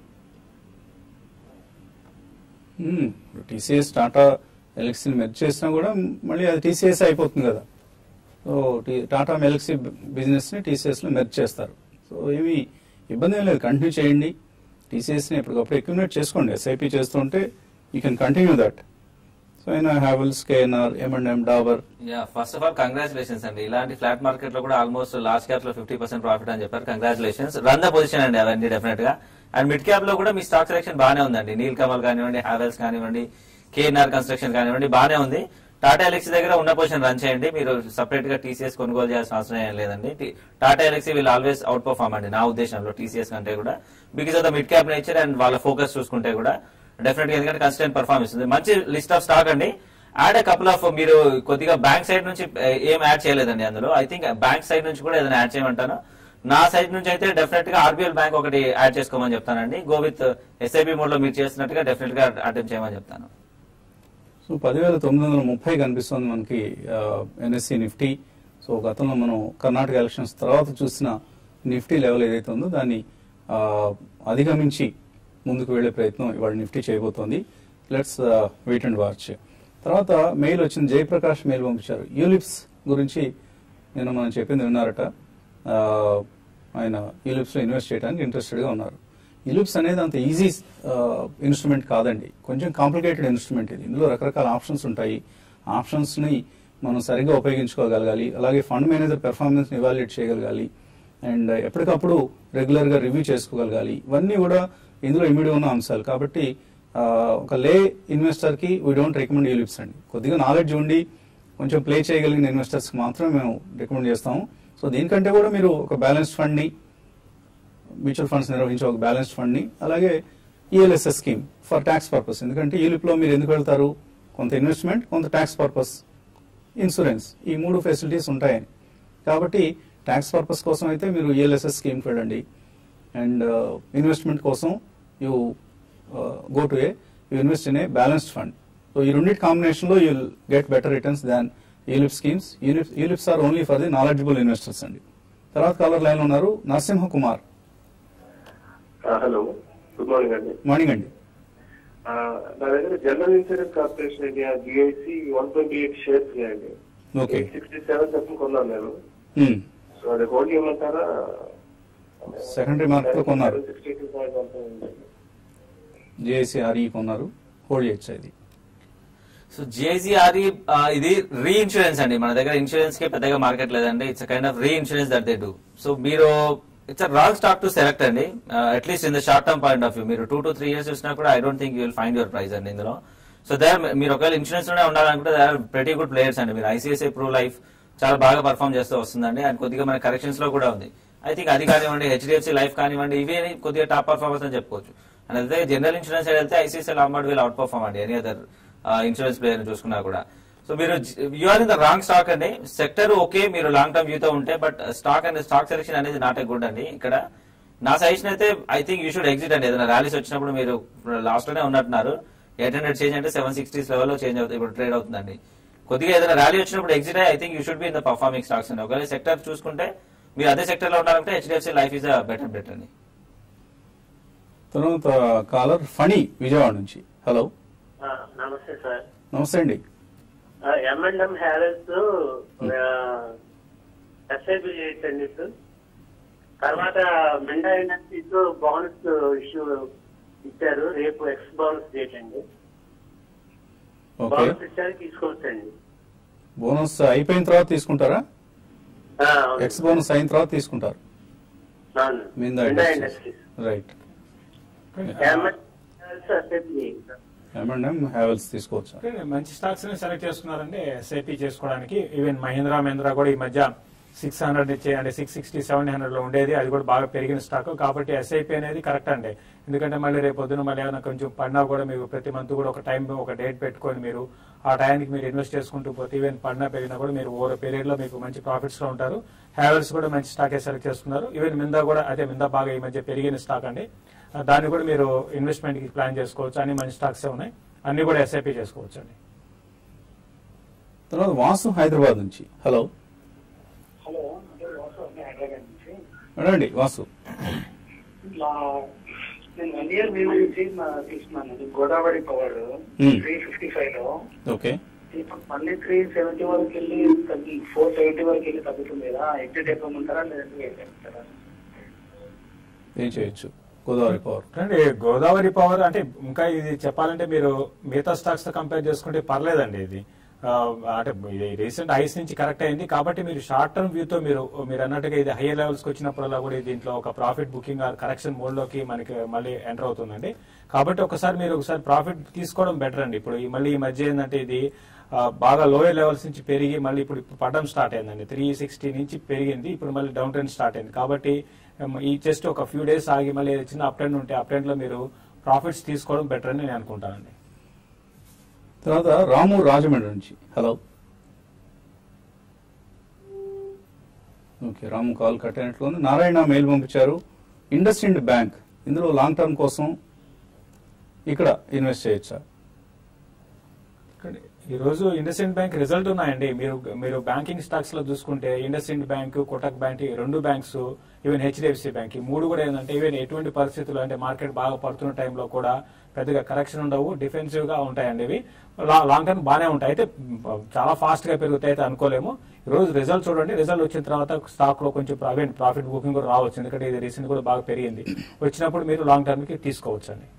టీసీఎస్ టాటా ఎలక్సీని మెర్జ్ చేసినా కూడా మళ్ళీ అది టీసీఎస్ అయిపోతుంది కదా సో టీ- టాటా ఎలక్సీ బిజినెస్ ని టీసీఎస్ లో మెర్జ్ చేస్తారు సో ఏమి ఇబ్బంది ఏం లేదు కంటిన్యూ చేయండి టీసీఎస్ ని ఎప్పటికప్పుడు అక్యుమిలేట్ చేసుకోండి ఎస్ఐపి చేస్తుంటే you can continue that so అయినా Havells KNR M and M Dabur yeah first of all congratulations అండి ఇలాంటి ఫ్లాట్ మార్కెట్ లో కూడా ఆల్మోస్ట్ లాస్ట్ క్యాప్ లో ఫిఫ్టీ పర్సెంట్ ప్రాఫిట్ అని చెప్పారు కంగ్రాచులేషన్స్ రన్ ద పొజిషన్ అండి అవన్నీ డెఫినెట్ గా అండ్ మిడ్ క్యాప్ లో కూడా మీ స్టాక్ సెలెక్షన్ బానే ఉందండి నీల్ కమల్ కానివ్వండి హావెల్స్ కానివ్వండి కేఎన్ఆర్ కన్స్ట్రక్షన్ కానివ్వండి బానే ఉంది టాటా ఎలక్సీ దగ్గర ఉన్న పొజిషన్ రన్ చేయండి మీరు సపరేట్ గా టీసీఎస్ కొనుగోలు చేయాల్సిన అవసరం ఏం లేదండి టి- Tata Elxsi will always outperform అండి నా ఉద్దేశంలో టీసీఎస్ కంటే కూడా because of the mid cap nature and వాళ్ళ ఫోకస్ చూసుకుంటే కూడా డెఫినెట్ గా ఎందుకంటే కన్సిస్టెంట్ పర్ఫార్మ్ ఇస్తుంది మంచి లిస్ట్ ఆఫ్ స్టాక్ అండి యాడ్ కపుల్ ఆఫ్ మీరు కొద్దిగా బ్యాంక్ సైడ్ నుంచి eh, ఏం యాడ్ చేయలేదండి అందులో ఐ థింక్ బ్యాంక్ సైడ్ నుంచి కూడా ఏదైనా యాడ్ చేయమంటాను నా సైడ్ నుంచి అయితే డెఫినెట్ గా ఆర్బీఎల్ బ్యాంక్ ఒకటి యాడ్ చేసుకోమని చెప్తానండి గో విత్ ఎస్ఐబి మోడ్ లో మీరు చేసినట్టుగా డెఫినెట్ గా అటెంప్ట్ చేయమని చెప్తాను సో పదివేల తొమ్మిది వందల ముప్పై కనిపిస్తుంది మనకి ఎన్ఎస్సి నిఫ్టీ సో గతంలో మనం కర్ణాటక ఎలక్షన్స్ తర్వాత చూసిన నిఫ్టీ లెవెల్ ఏదైతే ఉందో దాన్ని ఆ, అధిగమించి ముందుకు వెళ్లే ప్రయత్నం ఇవాళ నిఫ్టీ చేయబోతోంది లెట్స్ వెయిట్ అండ్ వాచ్ తర్వాత మెయిల్ వచ్చింది జయప్రకాష్ మెయిల్ పంపించారు యూలిప్స్ గురించి నేను మనం చెప్పింది విన్నారట ఆ, ఆయన యూలిప్స్ లో ఇన్వెస్ట్ చేయడానికి ఇంట్రెస్టెడ్ గా ఉన్నారు యూలిప్స్ అనేది అంత ఈజీ ఇన్స్ట్రుమెంట్ కాదండి కొంచెం కాంప్లికేటెడ్ ఇన్స్ట్రుమెంట్ ఇది ఇందులో రకరకాల ఆప్షన్స్ ఉంటాయి ఆప్షన్స్ ని మనం సరిగ్గా ఉపయోగించుకోగలగాలి అలాగే ఫండ్ మేనేజర్ పెర్ఫార్మెన్స్ ని ఇవాల్యుయేట్ చేయగలగాలి అండ్ ఎప్పటికప్పుడు రెగ్యులర్ గా రివ్యూ చేసుకోగలగాలి ఇవన్నీ కూడా ఇందులో ఇమిడి ఉన్న అంశాలు కాబట్టి ఆ, ఒక లే ఇన్వెస్టర్ కి వీ డోంట్ రికమెండ్ యూలిప్స్ అండి కొద్దిగా నాలెడ్జ్ ఉండి కొంచెం ప్లే చేయగలిగిన ఇన్వెస్టర్స్ కి మాత్రమే మేము రికమెండ్ చేస్తాము సో దీనికంటే కూడా మీరు ఒక బ్యాలెన్స్డ్ ఫండ్ ని మ్యూచువల్ ఫండ్స్ నిర్వహించే ఒక బ్యాలెన్స్డ్ ఫండ్ ని అలాగే ELSS scheme for tax purpose ఎందుకంటే ఈలిప్ లో మీరు ఎందుకు వెళ్తారు కొంత ఇన్వెస్ట్మెంట్ కొంత ట్యాక్స్ పర్పస్ ఇన్సూరెన్స్ ఈ మూడు ఫెసిలిటీస్ ఉంటాయని కాబట్టి ట్యాక్స్ పర్పస్ కోసం అయితే మీరు ఈఎల్ఎస్ఎస్ స్కీమ్కి వెళ్ళండి అండ్ ఇన్వెస్ట్మెంట్ కోసం you go to a you invest in a balanced fund so ఈ రెండింటి కాంబినేషన్ లో you get better returns than ULIP schemes ULIPs are only for the knowledgeable investors అండి తర్వాత కాలర్ లైన్ ఉన్నారు Narasimha Kumar hello good morning అండి morning అండి ఆ, నా దగ్గర General Insurance Corporation India GIC one twenty eight shares ఉన్నాయండి ఓకే సిక్స్టీ సెవెన్ చెప్పి కొన్నాను నేను సో అది హోల్డ్ చేయమంటారా సెకండరీ మార్క్ తో కొన్నారు sixty two point one seven జేఏసీఆర్ఈ కొన్నారు హోల్డ్ చేయొచ్చు ఇది సో జేజీఆర్ఈ ఇది రీ ఇన్సూరెన్స్ అండి మన దగ్గర ఇన్సూరెన్స్ కి పెద్దగా మార్కెట్ లేదండి it's kind of reinsurance that they do so మీరు it's wrong stock to select అండి at least in the short term point of view మీరు టూ టు త్రీ ఇయర్స్ చూసినా కూడా I don't think you will find your price అండి ఇందులో so they మీరు ఒకవేళ insurance లోనే ఉండాలనుకుంటే they are pretty good players అండి మీరు ఐసీఐసీ ప్రో లైఫ్ చాలా బాగా పర్ఫామ్ చేస్తూ వస్తుందండి అండ్ కొద్దిగా మన కరెక్షన్స్ లో కూడా ఉంది ఐ థింక్ అది కానివ్వండి హెచ్డిఎఫ్సి లైఫ్ కానివ్వండి ఇవే కొద్దిగా టాప్ పర్ఫార్మన్స్ అని చెప్పుకోవచ్చు అండ్ అదే జనరల్ ఇన్సూరెన్స్ సైడ్ వెళ్తే ICICI Lombard will outperform అండి ఎనీ అదర్ ఇన్సూరెన్స్ ప్లేయర్ చూసుకున్నా కూడా సో మీరు you're in the wrong stock అండి సెక్టర్ ఓకే మీరు లాంగ్ టర్మ్ వ్యూతో ఉంటే but stock and stock selection అనేది నాట్ ఏ గుడ్ అండి ఇక్కడ నా సజెషన్ అయితే I think you should exit అండి ఏదైనా ర్యాలీస్ వచ్చినప్పుడు మీరు లాస్ట్ లోనే ఉన్నట్టున్నారు ఎయిట్ హండ్రెడ్ చేంజ్ అంటే సెవెన్ సిక్స్టీస్ లెవెల్లో చేంజ్ అవుతుంది ఇప్పుడు ట్రేడ్ అవుతుందండి కొద్దిగా ఏదైనా ర్యాలీ వచ్చినప్పుడు exit I think you should be in the performing stocks అండి ఒకవేళ సెక్టర్ చూసుకుంటే మీరు అదే సెక్టర్ లో ఉన్నారంటే HDFC Life is better better అండి తర్వాత కాలర్ ఫణి విజయవాడ నుంచి హలో ఆ, నమస్తే సార్ నమస్తే అండి ఎంఎండ్ఎం హ్యారెస్ ఎస్ఐపి చేయొచ్చండి సార్ తర్వాత మెండా ఇండస్ట్రీస్ బోనస్ ఇష్యూ ఇచ్చారు రేపు ఎక్స్ బోనస్ డేట్ అండి ఓకే బోనస్ ఇచ్చారు తీసుకోవచ్చండి బోనస్ అయిపోయిన తర్వాత తీసుకుంటారా ఆ, అవును. ఎక్స్ బోనస్ అయిన తర్వాత తీసుకుంటారు అవును. Minda Minda industries industries right M and M SIP చేయండి సార్ ఎంఎండ్ఎం హ్యావెల్స్ తీసుకోవచ్చు అంటే మంచి స్టాక్స్ ని సెలెక్ట్ చేసుకున్నారంటే ఎస్ఐపి చేసుకోవడానికి ఈవెన్ మహీంద్రా మహీంద్రా కూడా ఈ మధ్య సిక్స్ హండ్రెడ్ ఇచ్చే అంటే సిక్స్ సిక్స్టీ సెవెన్ హండ్రెడ్ లో ఉండేది అది కూడా బాగా పెరిగిన స్టాక్ కాబట్టి ఎస్ఐపి అనేది కరెక్ట్ అండి ఎందుకంటే మళ్ళీ రేపు పొద్దున మళ్ళీ ఏమైనా కొంచెం పడినా కూడా మీకు ప్రతి మంత్ కూడా ఒక టైం ఒక డేట్ పెట్టుకొని మీరు ఆ టైంకి మీరు ఇన్వెస్ట్ చేసుకుంటూ పోతే ఈవెన్ పడినా పెరిగినా కూడా మీరు ఓవర్ పీరియడ్ లో మీకు మంచి ప్రాఫిట్స్ లో ఉంటారు హ్యావెల్స్ కూడా మంచి స్టాకే సెలెక్ట్ చేసుకున్నారు ఈవెన్ మిందా కూడా అదే మిందా బాగా ఈ మధ్య పెరిగిన స్టాక్ అండి ఆ, దాన్ని కూడా మీరు ఇన్వెస్ట్మెంట్ కి ప్లాన్ చేసుకోవచ్చు అన్ని మంచి స్టాక్స్ ఉన్నాయి అన్ని కూడా ఎస్ఐపి చేసుకోవచ్చు అండి తర్వాత వాసు హైదరాబాద్ నుంచి హలో హలో అంటే వాసు అన్ని హైదరాబాద్ నుంచి అడండి వాసు ఇలా నేను వన్ ఇయర్ మేము నుంచి నా- తీసుకున్నాను ఇది Godavari power Hmm. Three fifty five లో ఓకే ఇప్పుడు మళ్ళీ త్రీ సెవెంటీ వరకు వెళ్ళి తగ్గి ఫోర్ సెవెంటీ వరకు వెళ్ళి తగ్గుతుంది కదా ఎగ్జిట్ అయిపోమంటారా లేదంటే ఏం చేస్తారా ఏం చేయొచ్చు గోదావరి పవర్ అంటే గోదావరి పవర్ అంటే ఇంకా ఇది చెప్పాలంటే మీరు మిగతా స్టాక్స్ తో కంపేర్ చేసుకుంటే పర్లేదండి ఇది ఆ, అంటే ఇది రీసెంట్ హైస్ నుంచి కరెక్ట్ అయింది కాబట్టి మీరు షార్ట్ టర్మ్ వ్యూ తో మీరు మీరు అన్నట్టుగా ఇది హైయర్ లెవెల్స్ కి వచ్చినప్పుడల్లా కూడా దీంట్లో ఒక profit booking or correction mode లోకి మనకి మళ్ళీ ఎంటర్ అవుతుందండి కాబట్టి ఒకసారి మీరు ఒకసారి ప్రాఫిట్ తీసుకోవడం బెటర్ అండి ఇప్పుడు ఈ మళ్ళీ ఈ మధ్య ఏంటంటే ఇది ఆ, బాగా లోయర్ లెవెల్స్ నుంచి పెరిగి మళ్ళీ ఇప్పుడు ఇప్పుడు పడడం స్టార్ట్ అయిందండి త్రీ సిక్స్టీ నుంచి పెరిగింది ఇప్పుడు మళ్ళీ డౌన్ ట్రెండ్ స్టార్ట్ అయింది కాబట్టి ఉమ్, ఈ జస్ట్ ఒక ఫ్యూ డేస్ ఆగి మళ్ళీ చిన్న అప్ ట్రెండ్ ఉంటే అప్ ట్రెండ్ లో మీరు ప్రాఫిట్స్ తీసుకోవడం బెటర్ అని నేను అనుకుంటానండి తర్వాత రాము రాజమండ్రి నుంచి hello okay Ramu call cut అయినట్లు ఉంది నారాయణ మెయిల్ పంపించారు ఇండస్ ఇండ్ బ్యాంక్ ఇందులో లాంగ్ టర్మ్ కోసం ఇక్కడ ఇన్వెస్ట్ చేయొచ్చా ఇక్కడ ఈ రోజు ఇండస్ ఇండ్ బ్యాంక్ రిజల్ట్ ఉన్నాయండి మీరు మీరు బ్యాంకింగ్ స్టాక్స్ లో చూసుకుంటే ఇండస్ ఇండ్ బ్యాంక్ కోటక్ బ్యాంక్ ఈ రెండు బ్యాంక్స్ ఈవెన్ హెచ్డిఎఫ్సి బ్యాంక్ ఈ మూడు కూడా ఏంటంటే ఈవెన్ ఎటువంటి పరిస్థితులు అంటే మార్కెట్ బాగా పడుతున్న టైంలో కూడా పెద్దగా కరెక్షన్ ఉండవు డిఫెన్సివ్ గా ఉంటాయండి ఇవి లా- లాంగ్ టర్మ్ బాగానే ఉంటాయి అయితే మ్, చాలా ఫాస్ట్ గా పెరుగుతాయి అయితే అనుకోలేము ఈ రోజు రిజల్ట్ చూడండి రిజల్ట్ వచ్చిన తర్వాత స్టాక్ లో కొంచెం ఈవెన్ ప్రాఫిట్ బుకింగ్ కూడా రావచ్చు ఎందుకంటే ఇది రీసెంట్ కూడా బాగా పెరిగింది వచ్చినప్పుడు మీరు లాంగ్ టర్మ్ కి తీసుకోవచ్చు అండి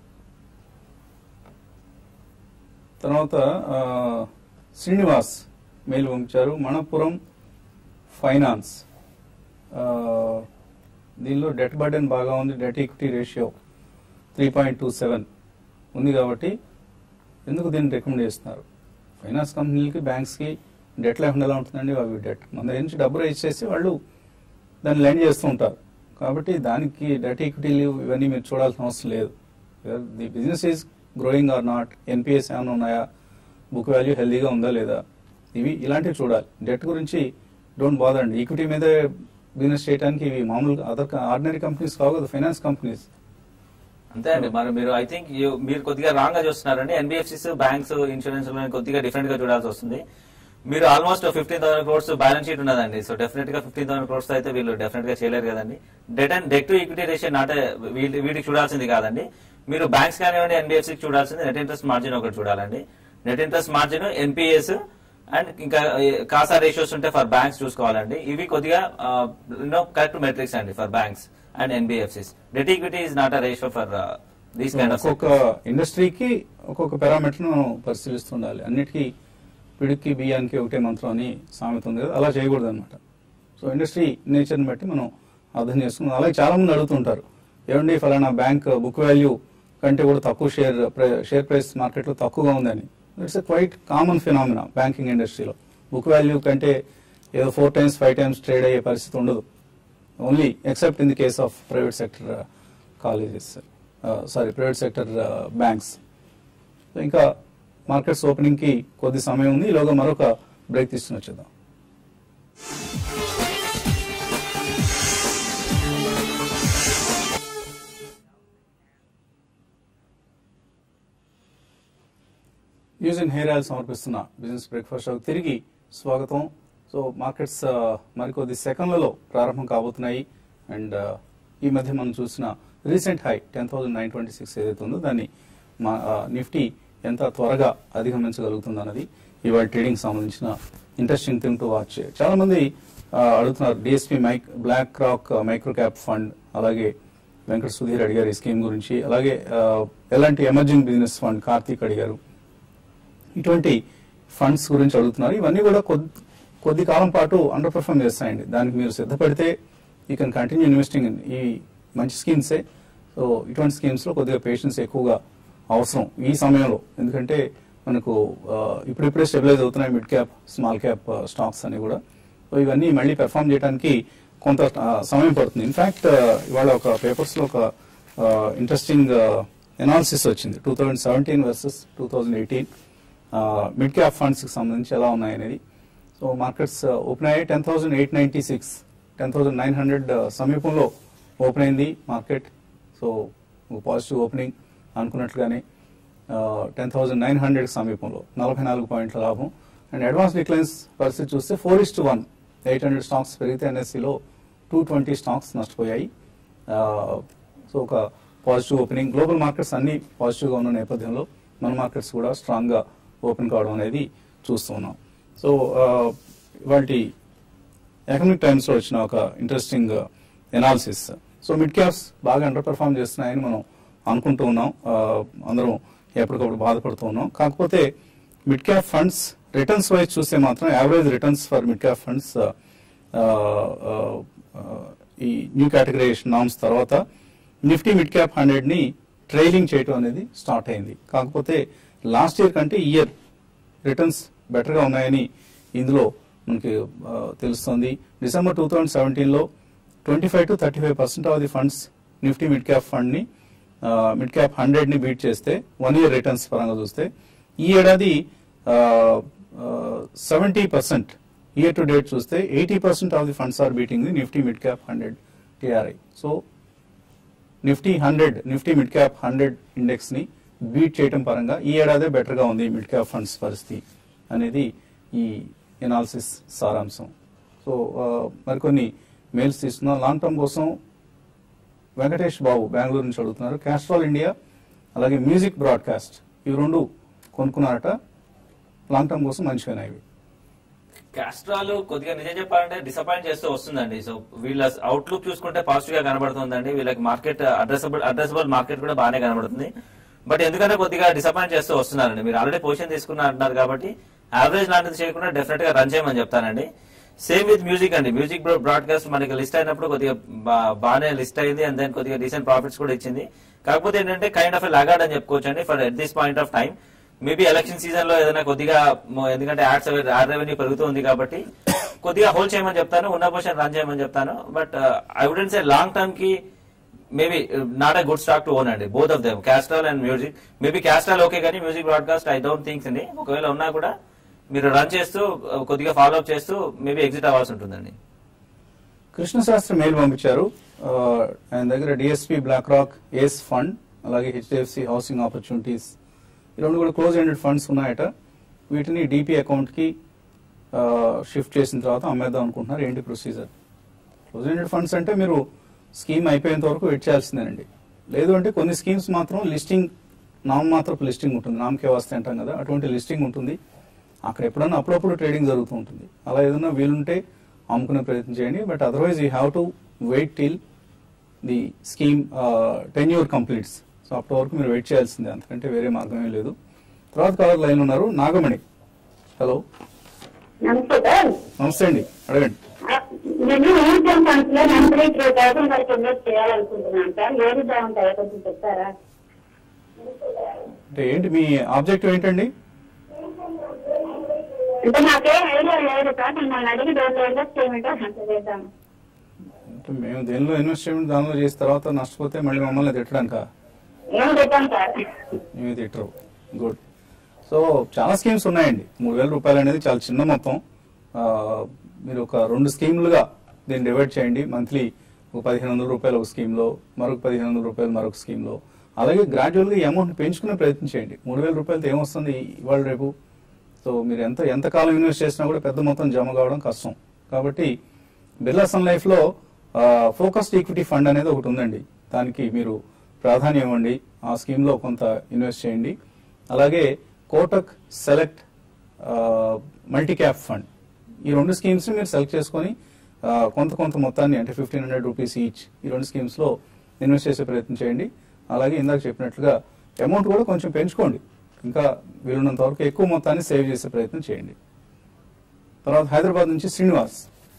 తర్వాత ఆ, శ్రీనివాస్ మెయిల్ పంపించారు మణపురం ఫైనాన్స్ ఆ, దీనిలో డెట్ బర్డెన్ బాగా ఉంది debt equity ratio three point two seven ఉంది కాబట్టి ఎందుకు దీన్ని రికమెండ్ చేస్తున్నారు ఫైనాన్స్ కంపెనీలకి బ్యాంక్స్కి డెట్ లేకుండా ఎలా ఉంటుందండి అవి డెట్ మన దగ్గర నుంచి డబ్బు రైజ్ చేసి వాళ్ళు దాన్ని లెండ్ చేస్తూ ఉంటారు కాబట్టి దానికి డెట్ ఈక్విటీలు ఇవన్నీ మీరు చూడాల్సిన అవసరం లేదు the business is growing or not NPS ఏమైనా ఉన్నాయా బుక్ వాల్యూ హెల్దీగా ఉందా లేదా ఇవి ఇలాంటివి చూడాలి డెట్ గురించి డోంట్ బాదర్ అండి ఈక్విటీ మీద బిజినెస్ చేయడానికి ఇవి మామూలుగా అదర్ ఆర్డినరీ కంపెనీస్ కావు కదా ఫైనాన్స్ కంపెనీస్ అంతే అండి మరి మీరు ఐ థింక్ మీరు కొద్దిగా రాంగ్ గా చూస్తున్నారండి ఎన్బిఎఫ్సిస్ బ్యాంక్స్ ఇన్సూరెన్స్ కొద్దిగా డిఫరెంట్ గా చూడాల్సి వస్తుంది మీరు almost fifteen thousand crores balance sheet ఉన్నదండి సో డెఫినెట్ గా ఫిఫ్టీన్ థౌసండ్ క్రోర్స్ అయితే వీళ్ళు డెఫినెట్ గా చేయలేరు కదండి debt and debt to equity ratio not వీటి- వీటికి చూడాల్సింది కాదండి మీరు బ్యాంక్స్ కానివ్వండి ఎన్బిఎఫ్సి చూడాల్సింది నెట్ ఇంట్రెస్ట్ మార్జిన్ ఒకటి చూడాలండి net interest margin NPS and ఇంకా కాసా రేషియోస్ ఉంటే ఫర్ బ్యాంక్స్ చూసుకోవాలండి ఇవి కొద్దిగా యూనో కరెక్ట్ మెట్రిక్స్ అండి for banks and NBFCs debt equity is not a ratio for these kind of ఒక్కొక్క ఇండస్ట్రీకి ఒక్కొక్క పారామీటర్ మనం పరిశీలిస్తుండాలి అన్నిటికీ పిడికి బియ్యానికి ఒకటే మంత్రం అని సామెత ఉంది కదా అలా చేయకూడదు అనమాట సో ఇండస్ట్రీ నేచర్ని బట్టి మనం అర్థం చేసుకున్నాం అలాగే చాలా మంది అడుగుతుంటారు ఏమండి ఫలానా బ్యాంక్ బుక్ వాల్యూ కంటే కూడా తక్కువ షేర్ షేర్ ప్రైస్ మార్కెట్లో తక్కువగా ఉందని it's a quite common phenomena banking ఇండస్ట్రీలో బుక్ వాల్యూ కంటే ఏదో four times five times trade అయ్యే పరిస్థితి ఉండదు only except in the case of private sector colleges sorry private sector banks ఇంకా మార్కెట్స్ ఓపెనింగ్ కి కొద్ది సమయం ఉంది ఈలోగా మరొక బ్రేక్ తీసుకుని వచ్చేద్దాం న్యూస్ అండ్ హెయిర్ ఆయిల్ సమర్పిస్తున్న బిజినెస్ బ్రేక్ఫాస్ట్ షోకి తిరిగి స్వాగతం సో మార్కెట్స్ ఆ, మరికొద్ది సెకండ్లలో ప్రారంభం కాబోతున్నాయి అండ్ ఆ, ఈ మధ్య మనం చూసిన recent high ten thousand nine twenty six ఏదైతే ఉందో దాన్ని మా ఆ, నిఫ్టీ ఎంత త్వరగా అధిగమించగలుగుతుంది అన్నది ఇవాళ ట్రేడింగ్ సంబంధించిన ఇంట్రెస్టింగ్ థింగ్ టు వాచ్ చాలా మంది ఆ, అడుగుతున్నారు డిఎస్పీ మైక్ BlackRock micro cap fund అలాగే వెంకట సుధీర్ అడిగారు ఈ స్కీమ్ గురించి అలాగే ఆ, ఎలాంటి ఎమర్జింగ్ బిజినెస్ ఫండ్ కార్తీక్ అడిగారు ఇటువంటి ఫండ్స్ గురించి అడుగుతున్నారు ఇవన్నీ కూడా కొద్ది కొద్ది కాలం పాటు అండర్ పర్ఫామ్ చేస్తాయండి దానికి మీరు సిద్ధపడితే you can continue investing in ఈ మంచి స్కీమ్సే సో ఇటువంటి స్కీమ్స్ లో కొద్దిగా పేషెన్స్ ఎక్కువగా అవసరం ఈ సమయంలో ఎందుకంటే మనకు ఆ, ఇప్పుడిప్పుడే స్టెబిలైజ్ అవుతున్నాయి mid cap small cap stocks అని కూడా సో ఇవన్నీ మళ్ళీ పెర్ఫామ్ చేయడానికి కొంత ఆ, సమయం పడుతుంది ఇన్ఫాక్ట్ ఇవాళ ఒక పేపర్స్ లో ఒక ఇంట్రెస్టింగ్ ఎనాలిసిస్ వచ్చింది two thousand seventeen versus two thousand eighteen mid cap funds కి సంబంధించి ఎలా ఉన్నాయి అనేది సో మార్కెట్స్ ఓపెన్ అయ్యాయి ten thousand eight ninety six ten thousand nine hundred సమీపంలో ఓపెన్ అయింది మార్కెట్ సో పాజిటివ్ ఓపెనింగ్ అనుకున్నట్లుగానే టెన్ థౌసండ్ నైన్ హండ్రెడ్ సమీపంలో నలభై నాలుగు పాయింట్ల లాభం అండ్ అడ్వాన్స్ డిక్లైన్స్ పరిస్థితి చూస్తే four is to one eight hundred stocks పెరిగితే ఎన్ఎస్సిలో టూ ట్వంటీ స్టాక్స్ నష్టపోయాయి సో ఒక పాజిటివ్ ఓపెనింగ్ గ్లోబల్ మార్కెట్స్ అన్ని పాజిటివ్గా ఉన్న నేపథ్యంలో మన మార్కెట్స్ కూడా స్ట్రాంగ్గా ఓపెన్ కావడం అనేది చూస్తూ ఉన్నాం సో వాటి ఎకనామిక్ టైమ్స్ లో వచ్చిన ఒక interesting analysis so mid caps బాగా అండర్ పెర్ఫామ్ చేస్తున్నాయని మనం అనుకుంటూ ఉన్నాం ఆ, అందరం ఎప్పటికప్పుడు బాధపడుతూ ఉన్నాం కాకపోతే mid cap funds returns wise చూస్తే మాత్రం average returns for mid cap funds ఈ న్యూ కేటగరైజేషన్ నామ్స్ తర్వాత నిఫ్టీ మిడ్ క్యాప్ హండ్రెడ్ ని ట్రైలింగ్ చేయటం అనేది స్టార్ట్ అయింది కాకపోతే లాస్ట్ ఇయర్ కంటే ఈ ఇయర్ రిటర్న్స్ బెటర్ గా ఉన్నాయని ఇందులో మనకి ఆ, తెలుస్తుంది డిసెంబర్ టూ థౌజండ్ సెవెంటీన్ లో twenty five to thirty five percent of the funds Nifty mid cap fund ని మిడ్ క్యాప్ హండ్రెడ్ ని బీట్ చేస్తే వన్ ఇయర్ రిటర్న్స్ పరంగా చూస్తే ఈ ఏడాది seventy percent year to date చూస్తే eighty percent of the funds are beating the Nifty mid cap hundred TRI so Nifty hundred Nifty mid cap hundred index ని beat చేయడం పరంగా ఈ ఏడాదే బెటర్ గా ఉంది మిడ్ క్యాప్ ఫండ్స్ పరిస్థితి అనేది ఈ ఎనాలిసిస్ సారాంశం సో ఆ, మరికొన్ని మెయిల్స్ తీసుకున్నాం లాంగ్ టర్మ్ కోసం వెంకటేష్ బాబు బెంగళూరు నుంచి అడుగుతున్నారు క్యాస్ట్రాల్ ఇండియా అలాగే మ్యూజిక్ బ్రాడ్కాస్ట్ ఇవి రెండు కొనుక్కున్నారట లాంగ్ టర్మ్ కోసం మంచిగా ఇవి కాస్ట్రాల్ కొద్దిగా నిజం చెప్పాలంటే డిసప్పాయింట్ చేస్తూ వస్తుందండి సో వీళ్ళ అవుట్లుక్ చూసుకుంటే పాజిటివ్ గా కనబడుతుందండి వీళ్ళకి మార్కెట్ అడ్రసబుల్ అడ్రసబుల్ మార్కెట్ కూడా బాగానే కనబడుతుంది బట్ ఎందుకంటే కొద్దిగా డిసప్పాయింట్ చేస్తూ వస్తున్నారండి మీరు ఆల్రెడీ పొజిషన్ తీసుకున్నారు అంటున్నారు కాబట్టి యావరేజ్ లాంటిది చేయకుండా డెఫినెట్ గా రన్ చేయమని చెప్తానండి సేమ్ విత్ మ్యూజిక్ అండి మ్యూజిక్ బ్రాడ్కాస్ట్ మనకి లిస్ట్ అయినప్పుడు కొద్దిగా బా- బాగానే లిస్ట్ అయింది అండ్ దెన్ కొద్దిగా డీసెంట్ ప్రాఫిట్స్ కూడా ఇచ్చింది కాకపోతే ఏంటంటే కైండ్ ఆఫ్ లాగాడ్ అని చెప్పుకోవచ్చు అండి for at this point of time maybe election season లో ఏదైనా కొద్దిగా మ- ఎందుకంటే యాడ్స్ యాడ్ రెవెన్యూ పెరుగుతుంది కాబట్టి కొద్దిగా హోల్డ్ చేయమని చెప్తాను ఉన్న పొజిషన్ రన్ చేయమని చెప్తాను but I wouldn't say long term కి maybe not a good stock to own అండి both of them Castrol and music maybe Castrol okay కానీ music broadcast I don't thinks అండి ఒకవేళ ఉన్నా కూడా మీరు రన్ చేస్తూ uh, కొద్దిగా ఫాలో అప్ చేస్తూ మేబీ ఎగ్జిట్ అవ్వాల్సి ఉంటుందండి కృష్ణశాస్త్రి మెయిల్ పంపించారు ఆ, ఆయన దగ్గర DSP BlackRock ace fund అలాగే హెచ్డిఎఫ్సి హౌసింగ్ ఆపర్చునిటీస్ ఈ రెండు కూడా క్లోజ్ ఎండెడ్ ఫండ్స్ ఉన్నాయట వీటిని డిపి అకౌంట్ కి షిఫ్ట్ చేసిన తర్వాత అమ్మేద్దాం అనుకుంటున్నారు ఏంటి ప్రొసీజర్ క్లోజ్ ఎండెడ్ ఫండ్స్ అంటే మీరు స్కీమ్ అయిపోయేంత వరకు వెయిట్ చేయాల్సిందేనండి లేదు అంటే కొన్ని స్కీమ్స్ మాత్రం లిస్టింగ్ నామమాత్రపు లిస్టింగ్ ఉంటుంది నామకే వస్తే అంటాం కదా అటువంటి లిస్టింగ్ ఉంటుంది అక్కడ ఎప్పుడన్నా అప్పుడప్పుడు ట్రేడింగ్ జరుగుతూ ఉంటుంది అలా ఏదైనా వీలుంటే అమ్ముకునే ప్రయత్నం చేయండి but otherwise you have to wait till the scheme tenure completes so అప్పటి వరకు మీరు వెయిట్ చేయాల్సిందే అంతకంటే వేరే మార్గమే లేదు తర్వాత కలర్ లైన్ ఉన్నారు నాగమణి హలో నమస్తే సార్ నమస్తే అండి అడగండి నేను మ్యూచువల్ ఫండ్స్ లో మంత్లీ త్రీ థౌసండ్ వరకు ఇన్వెస్ట్ చేయాలనుకుంటున్నాను సార్ ఏది బాగుంటాయో కొంచెం చెప్తారా అంటే ఏంటి మీ ఆబ్జెక్టివ్ ఏంటండి అంటే నాకేం ఐడియా లేదు సార్ మిమ్మల్ని అడిగి దాంట్లో ఇన్వెస్ట్ చేయమంటే అంత చేద్దాం అంటే మేము దేనిలో ఇన్వెస్ట్మెంట్ దానిలో చేసిన తర్వాత నష్టపోతే మళ్ళీ మమ్మల్ని తిట్టడానికా ఏం పెట్టాం సార్ ఏమి తిట్టరు గుడ్ సో చాలా స్కీమ్స్ ఉన్నాయండి మూడు వేల రూపాయలు అనేది చాలా చిన్న మొత్తం ఆ, మీరు ఒక రెండు స్కీములుగా దీన్ని డివైడ్ చేయండి మంత్లీ ఒక పదిహేను వందల రూపాయలు ఒక స్కీమ్లో మరొక పదిహేను వందల రూపాయలు మరొక స్కీమ్లో అలాగే గ్రాడ్యువల్గా ఈ అమౌంట్ పెంచుకునే ప్రయత్నం చేయండి మూడు వేల రూపాయలతో ఏమొస్తుంది ఇవాళ రేపు సో మీరు ఎంత ఎంత కాలం ఇన్వెస్ట్ చేసినా కూడా పెద్ద మొత్తం జమ కావడం కష్టం కాబట్టి బిర్లా సన్ లైఫ్లో ఫోకస్డ్ ఈక్విటీ ఫండ్ అనేది ఒకటి ఉందండి దానికి మీరు ప్రాధాన్యం ఇవ్వండి ఆ స్కీమ్లో కొంత ఇన్వెస్ట్ చేయండి అలాగే Kotak select multi cap fund ఈ రెండు స్కీమ్స్ మీరు సెలెక్ట్ చేసుకొని ఆ, కొంత కొంత మొత్తాన్ని అంటే ఫిఫ్టీన్ హండ్రెడ్ రూపీస్ ఈచ్ ఈ రెండు స్కీమ్స్లో ఇన్వెస్ట్ చేసే ప్రయత్నం చేయండి అలాగే ఇందాక చెప్పినట్లుగా అమౌంట్ కూడా కొంచెం పెంచుకోండి ఇంకా వీలున్నంత వరకు ఎక్కువ మొత్తాన్ని సేవ్ చేసే ప్రయత్నం చేయండి తర్వాత హైదరాబాద్ నుంచి శ్రీనివాస్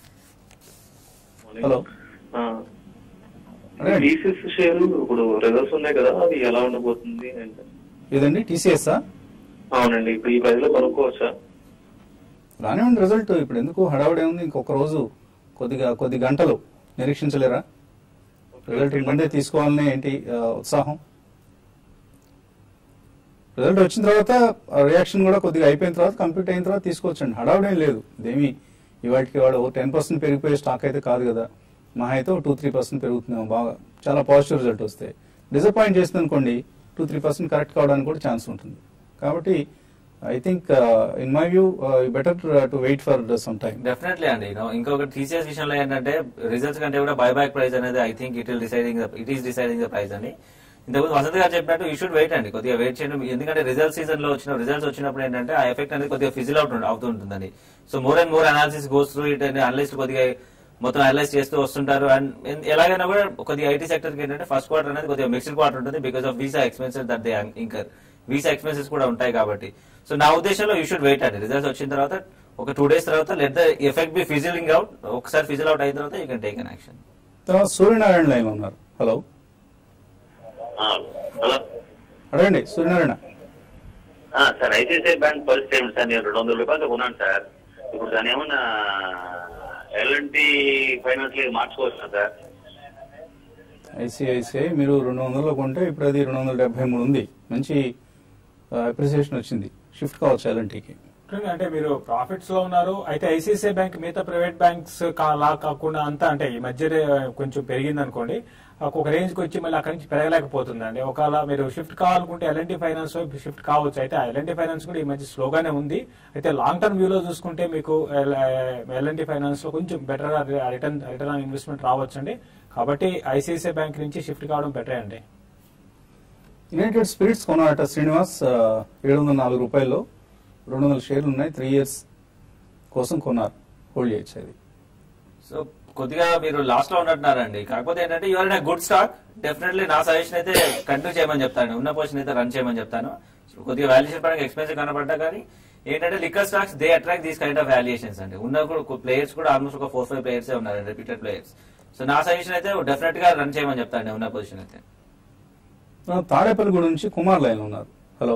హలో అడగండి. టీసీఎస్ షేర్ ఇప్పుడు రిజల్ట్స్ ఉన్నాయి కదా అది ఎలా ఉండబోతుంది అంటే ఇదండి టీసీఎస్ అవునండి ఇప్పుడు ఈ ప్రైస్ లో కొనుక్కోవచ్చా రానివ్వండి రిజల్ట్ ఇప్పుడు ఎందుకు హడావుడే ఉంది ఇంకొక రోజు కొద్దిగా కొద్ది గంటలు నిరీక్షించలేరా రిజల్ట్ ముందే తీసుకోవాలనే ఏంటి ఆ, ఉత్సాహం రిజల్ట్ వచ్చిన తర్వాత రియాక్షన్ కూడా కొద్దిగా అయిపోయిన తర్వాత కంప్లీట్ అయిన తర్వాత తీసుకోవచ్చండి హడావుడేం లేదు ఇదేమి ఇవాటికి వాడు టెన్ పర్సెంట్ పెరిగిపోయే స్టాక్ అయితే కాదు కదా మహా అయితే టూ త్రీ పర్సెంట్ పెరుగుతున్నాం బాగా చాలా పాజిటివ్ రిజల్ట్ వస్తే డిసప్పాయింట్ చేసింది అనుకోండి టూ త్రీ పర్సెంట్ కరెక్ట్ కావడానికి కూడా ఛాన్స్ ఉంటుంది కాబట్టి I think in my view better to wait for some time definitely అండి you know, ఇంకొకటి టీసీఎస్ విషయంలో ఏంటంటే రిజల్ట్స్ కంటే కూడా బైబ్యాక్ ప్రైస్ అనేది I think it will deciding it is deciding the price అని ఇంతకుముందు వసంత్ గారు చెప్పినట్టు యూ షుడ్ వెయిట్ అండి కొద్దిగా వెయిట్ చేయండి ఎందుకంటే రిజల్ట్ సీజన్ లో వచ్చిన రిజల్ట్స్ వచ్చినప్పుడు ఏంటంటే ఆ ఎఫెక్ట్ అనేది కొద్దిగా ఫిజిల్ అవుట్ అవుతూ ఉంటుందండి so more and more analysis goes through it and analyst కొద్దిగా మొత్తం అనలైజ్ చేస్తూ వస్తుంటారు అండ్ ఎలాగైనా కూడా కొద్దిగా ఐటీ సెక్టర్ కి ఏంటంటే ఫస్ట్ క్వార్టర్ అనేది కొద్దిగా మిక్స్డ్ క్వార్టర్ ఉంటుంది because of visa expenses that they incur visa expenses కూడా ఉంటాయి కాబట్టి సో నా ఉద్దేశంలో యూ షుడ్ వెయిట్ అండి రిజల్ట్స్ వచ్చిన తర్వాత ఒక టూ డేస్ తర్వాత let the effect be fizzling out ఒకసారి ఫిజిల్ అవుట్ అయిన తర్వాత you can take an action తర్వాత సూర్యనారాయణ లైన్ లో ఉన్నారు హలో హలో అడగండి సూర్యనారాయణ ఆ, సార్ ఐసిఐసిఐ బ్యాంక్ పరిస్థితి ఏమిటి సార్ నేను రెండు వందల రూపాయలు కొన్నాను సార్ ఇప్పుడు దాని ఏమన్నా ఎల్ఎన్టీ ఫైనాన్స్ లో మార్చుకోవచ్చా సార్ ఐసిఐసిఐ మీరు రెండు వందలు కొంటే ఇప్పుడు అది రెండు వందల డెబ్బై మూడు ఉంది మంచి అప్రిసియేషన్ వచ్చింది షిఫ్ట్ కావచ్చు ఎల్ఎన్టీకి అంటే మీరు ప్రాఫిట్స్ లో ఉన్నారు అయితే ఐసిఐసిఐ బ్యాంక్ మిగతా ప్రైవేట్ బ్యాంక్స్ కా- లా కాకుండా అంతా అంటే ఈ మధ్య రే- కొంచెం పెరిగింది అనుకోండి ఒక రేంజ్ కి వచ్చి మళ్ళీ అక్కడి నుంచి పెరగలేకపోతుందండి ఒకవేళ మీరు షిఫ్ట్ కావాలనుకుంటే ఎల్ఎన్టీ ఫైనాన్స్ షిఫ్ట్ కావచ్చు అయితే ఎల్ఎన్టీ ఫైనాన్స్ కూడా ఈ మధ్య స్లోగానే ఉంది అయితే లాంగ్ టర్మ్ వ్యూలో చూసుకుంటే మీకు ఎల్ఎన్టీ ఫైనాన్స్ లో కొంచెం better return return on investment రావచ్చండి కాబట్టి ఐసిఐసిఐ బ్యాంక్ నుంచి షిఫ్ట్ కావడం బెటర్ అండి యునైటెడ్ స్పిరిట్స్ కొన్నారట శ్రీనివాస్ ఏడు వందల నాలుగు రూపాయల్లో రెండు వందల షేర్లు ఉన్నాయి త్రీ ఇయర్స్ కోసం కొన్నారు హోల్డ్ చేయొచ్చు అది సో కొద్దిగా మీరు లాస్ట్ లో ఉన్నట్టున్నారండి కాకపోతే ఏంటంటే your in good stock definitely నా సజెషన్ అయితే కంటిన్యూ చేయమని చెప్తాను ఉన్న పొజిషన్ అయితే రన్ చేయమని చెప్తాను సో కొద్దిగా వాల్యుయేషన్ పరంగా ఎక్స్పెన్సివ్ కనబడ్డా కానీ ఏంటంటే liquor stocks they attract these kind of valuations అండి ఉన్న ప్లేయర్స్ కూడా ఆల్మోస్ట్ ఒక ఫోర్ ఫైవ్ ప్లేయర్స్ ఉన్నారు రిపీటెడ్ ప్లేయర్స్ సో నా సజెషన్ అయితే డెఫినెట్ గా రన్ చేయమని చెప్తాను ఉన్న పొజిషన్ అయితే తర్వాత తాడేపల్లిగూడ నుంచి కుమార్ లైన్ లో ఉన్నారు హలో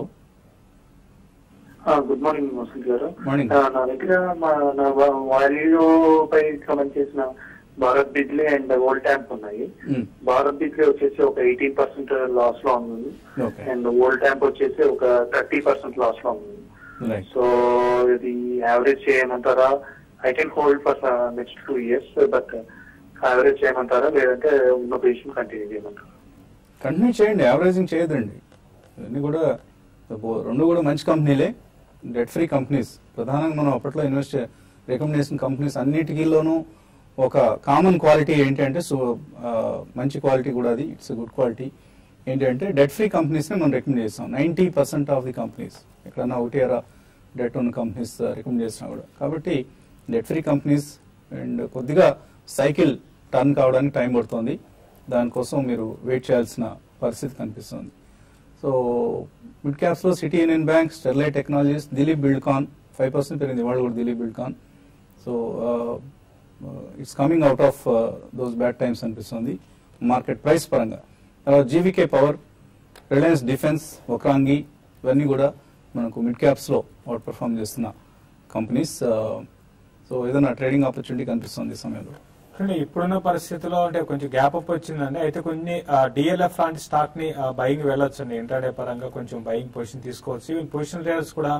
గుడ్ మార్నింగ్ వసంత్ గారు Morning. ఆ, నా దగ్గర మా నా వాల్యూ పై సంబంధించిన భారత్ బిజ్లీ అండ్ ఓల్డ్ ట్యాంప్ ఉన్నాయి మ్మ్. భారత్ బిజ్లీ వచ్చేసి ఒక ఎయిటీన్ పర్సెంట్ లాస్ లో ఉంది ఓకే అండ్ ఓల్డ్ ట్యాంప్ వచ్చేసి ఒక థర్టీ పర్సెంట్ లాస్ లో ఉంది రైట్ సో ఇది యావరేజ్ చేయమంటారా I can hold for next two years but average చేయమంటారా లేదంటే ఉన్న పొజిషన్ కంటిన్యూ చేయమంటారా కంటిన్యూ చేయండి యావరేజింగ్ చేయొద్దండి ఇవన్నీ కూడా బో- రెండు కూడా మంచి కంపెనీలే డెట్ ఫ్రీ కంపెనీస్ ప్రధానంగా మనం అప్పట్లో ఇన్వెస్ట్ రికమెండేషన్ కంపెనీస్ అన్నిటికీలోనూ ఒక కామన్ క్వాలిటీ ఏంటి అంటే సో ఆ, మంచి క్వాలిటీ కూడా అది ఇట్స్ గుడ్ క్వాలిటీ ఏంటి అంటే డెట్ ఫ్రీ కంపెనీస్ని మనం రికమెండ్ చేస్తాం ninety percent of the companies ఎక్కడన్నా ఒకటి అరా డెట్ ఉన్న కంపెనీస్ రికమెండ్ చేసినా కూడా కాబట్టి డెట్ ఫ్రీ కంపెనీస్ అండ్ కొద్దిగా సైకిల్ టర్న్ కావడానికి టైం పడుతుంది దానికోసం మీరు వెయిట్ చేయాల్సిన పరిస్థితి కనిపిస్తుంది సో మిడ్ క్యాప్స్లో City Union Bank Sterlite Technologies Dilip Buildcon five percent పెరిగింది వాళ్ళు కూడా Dilip Buildcon so it's coming out of those bad times అనిపిస్తుంది మార్కెట్ ప్రైస్ పరంగా తర్వాత జీవీకే పవర్ రిలయన్స్ డిఫెన్స్ ఒక్రాంగి ఇవన్నీ కూడా మనకు మిడ్ క్యాప్స్లో అవుట్ పర్ఫామ్ చేస్తున్న కంపెనీస్ సో ఏదైనా ట్రేడింగ్ ఆపర్చునిటీ కనిపిస్తుంది ఈ సమయంలో కానీ ఇప్పుడున్న పరిస్థితిలో అంటే కొంచెం గ్యాప్ అప్ వచ్చిందండి అయితే కొన్ని డిఎల్ఎఫ్ లాంటి స్టాక్ ని బయింగ్ వెళ్ళొచ్చండి ఇంటర్డే పరంగా కొంచెం బయింగ్ పొజిషన్ తీసుకోవచ్చు ఈవెన్ పొజిషన్ ట్రేడర్స్ కూడా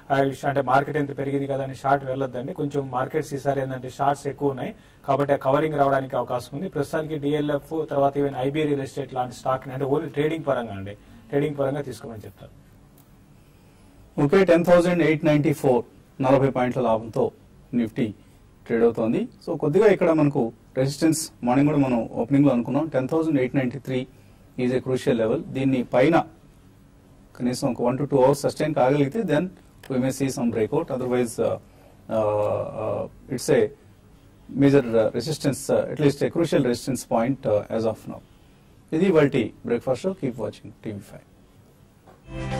ఆ, అంటే మార్కెట్ ఎంత పెరిగింది కదా అని షార్ట్ వెళ్ళొద్దండి కొంచెం మార్కెట్స్ ఈసారి ఏంటంటే షార్ట్స్ ఎక్కువ ఉన్నాయి కాబట్టి ఆ కవరింగ్ రావడానికి అవకాశం ఉంది ప్రస్తుతానికి డిఎల్ఎఫ్ తర్వాత ఈవెన్ ఐబీ రియల్ ఎస్టేట్ లాంటి స్టాక్ అంటే ఓన్లీ ట్రేడింగ్ పరంగా అండి ట్రేడింగ్ పరంగా తీసుకోమని చెప్తారు okay ten thousand eight ninety four నలభై పాయింట్ల లాభంతో నిఫ్టీ ట్రేడ్ అవుతోంది సో కొద్దిగా ఇక్కడ మనకు రెసిస్టెన్స్ మార్నింగ్ కూడా మనం ఓపెనింగ్ లో అనుకున్నాం ten thousand eight ninety three is a crucial level దీన్ని పైన కనీసం ఒక one to two hours sustain కాగలిగితే then we may see some breakout otherwise it's a major resistance at least a crucial resistance point as of now ఇది వాటి breakfast show keep watching TV five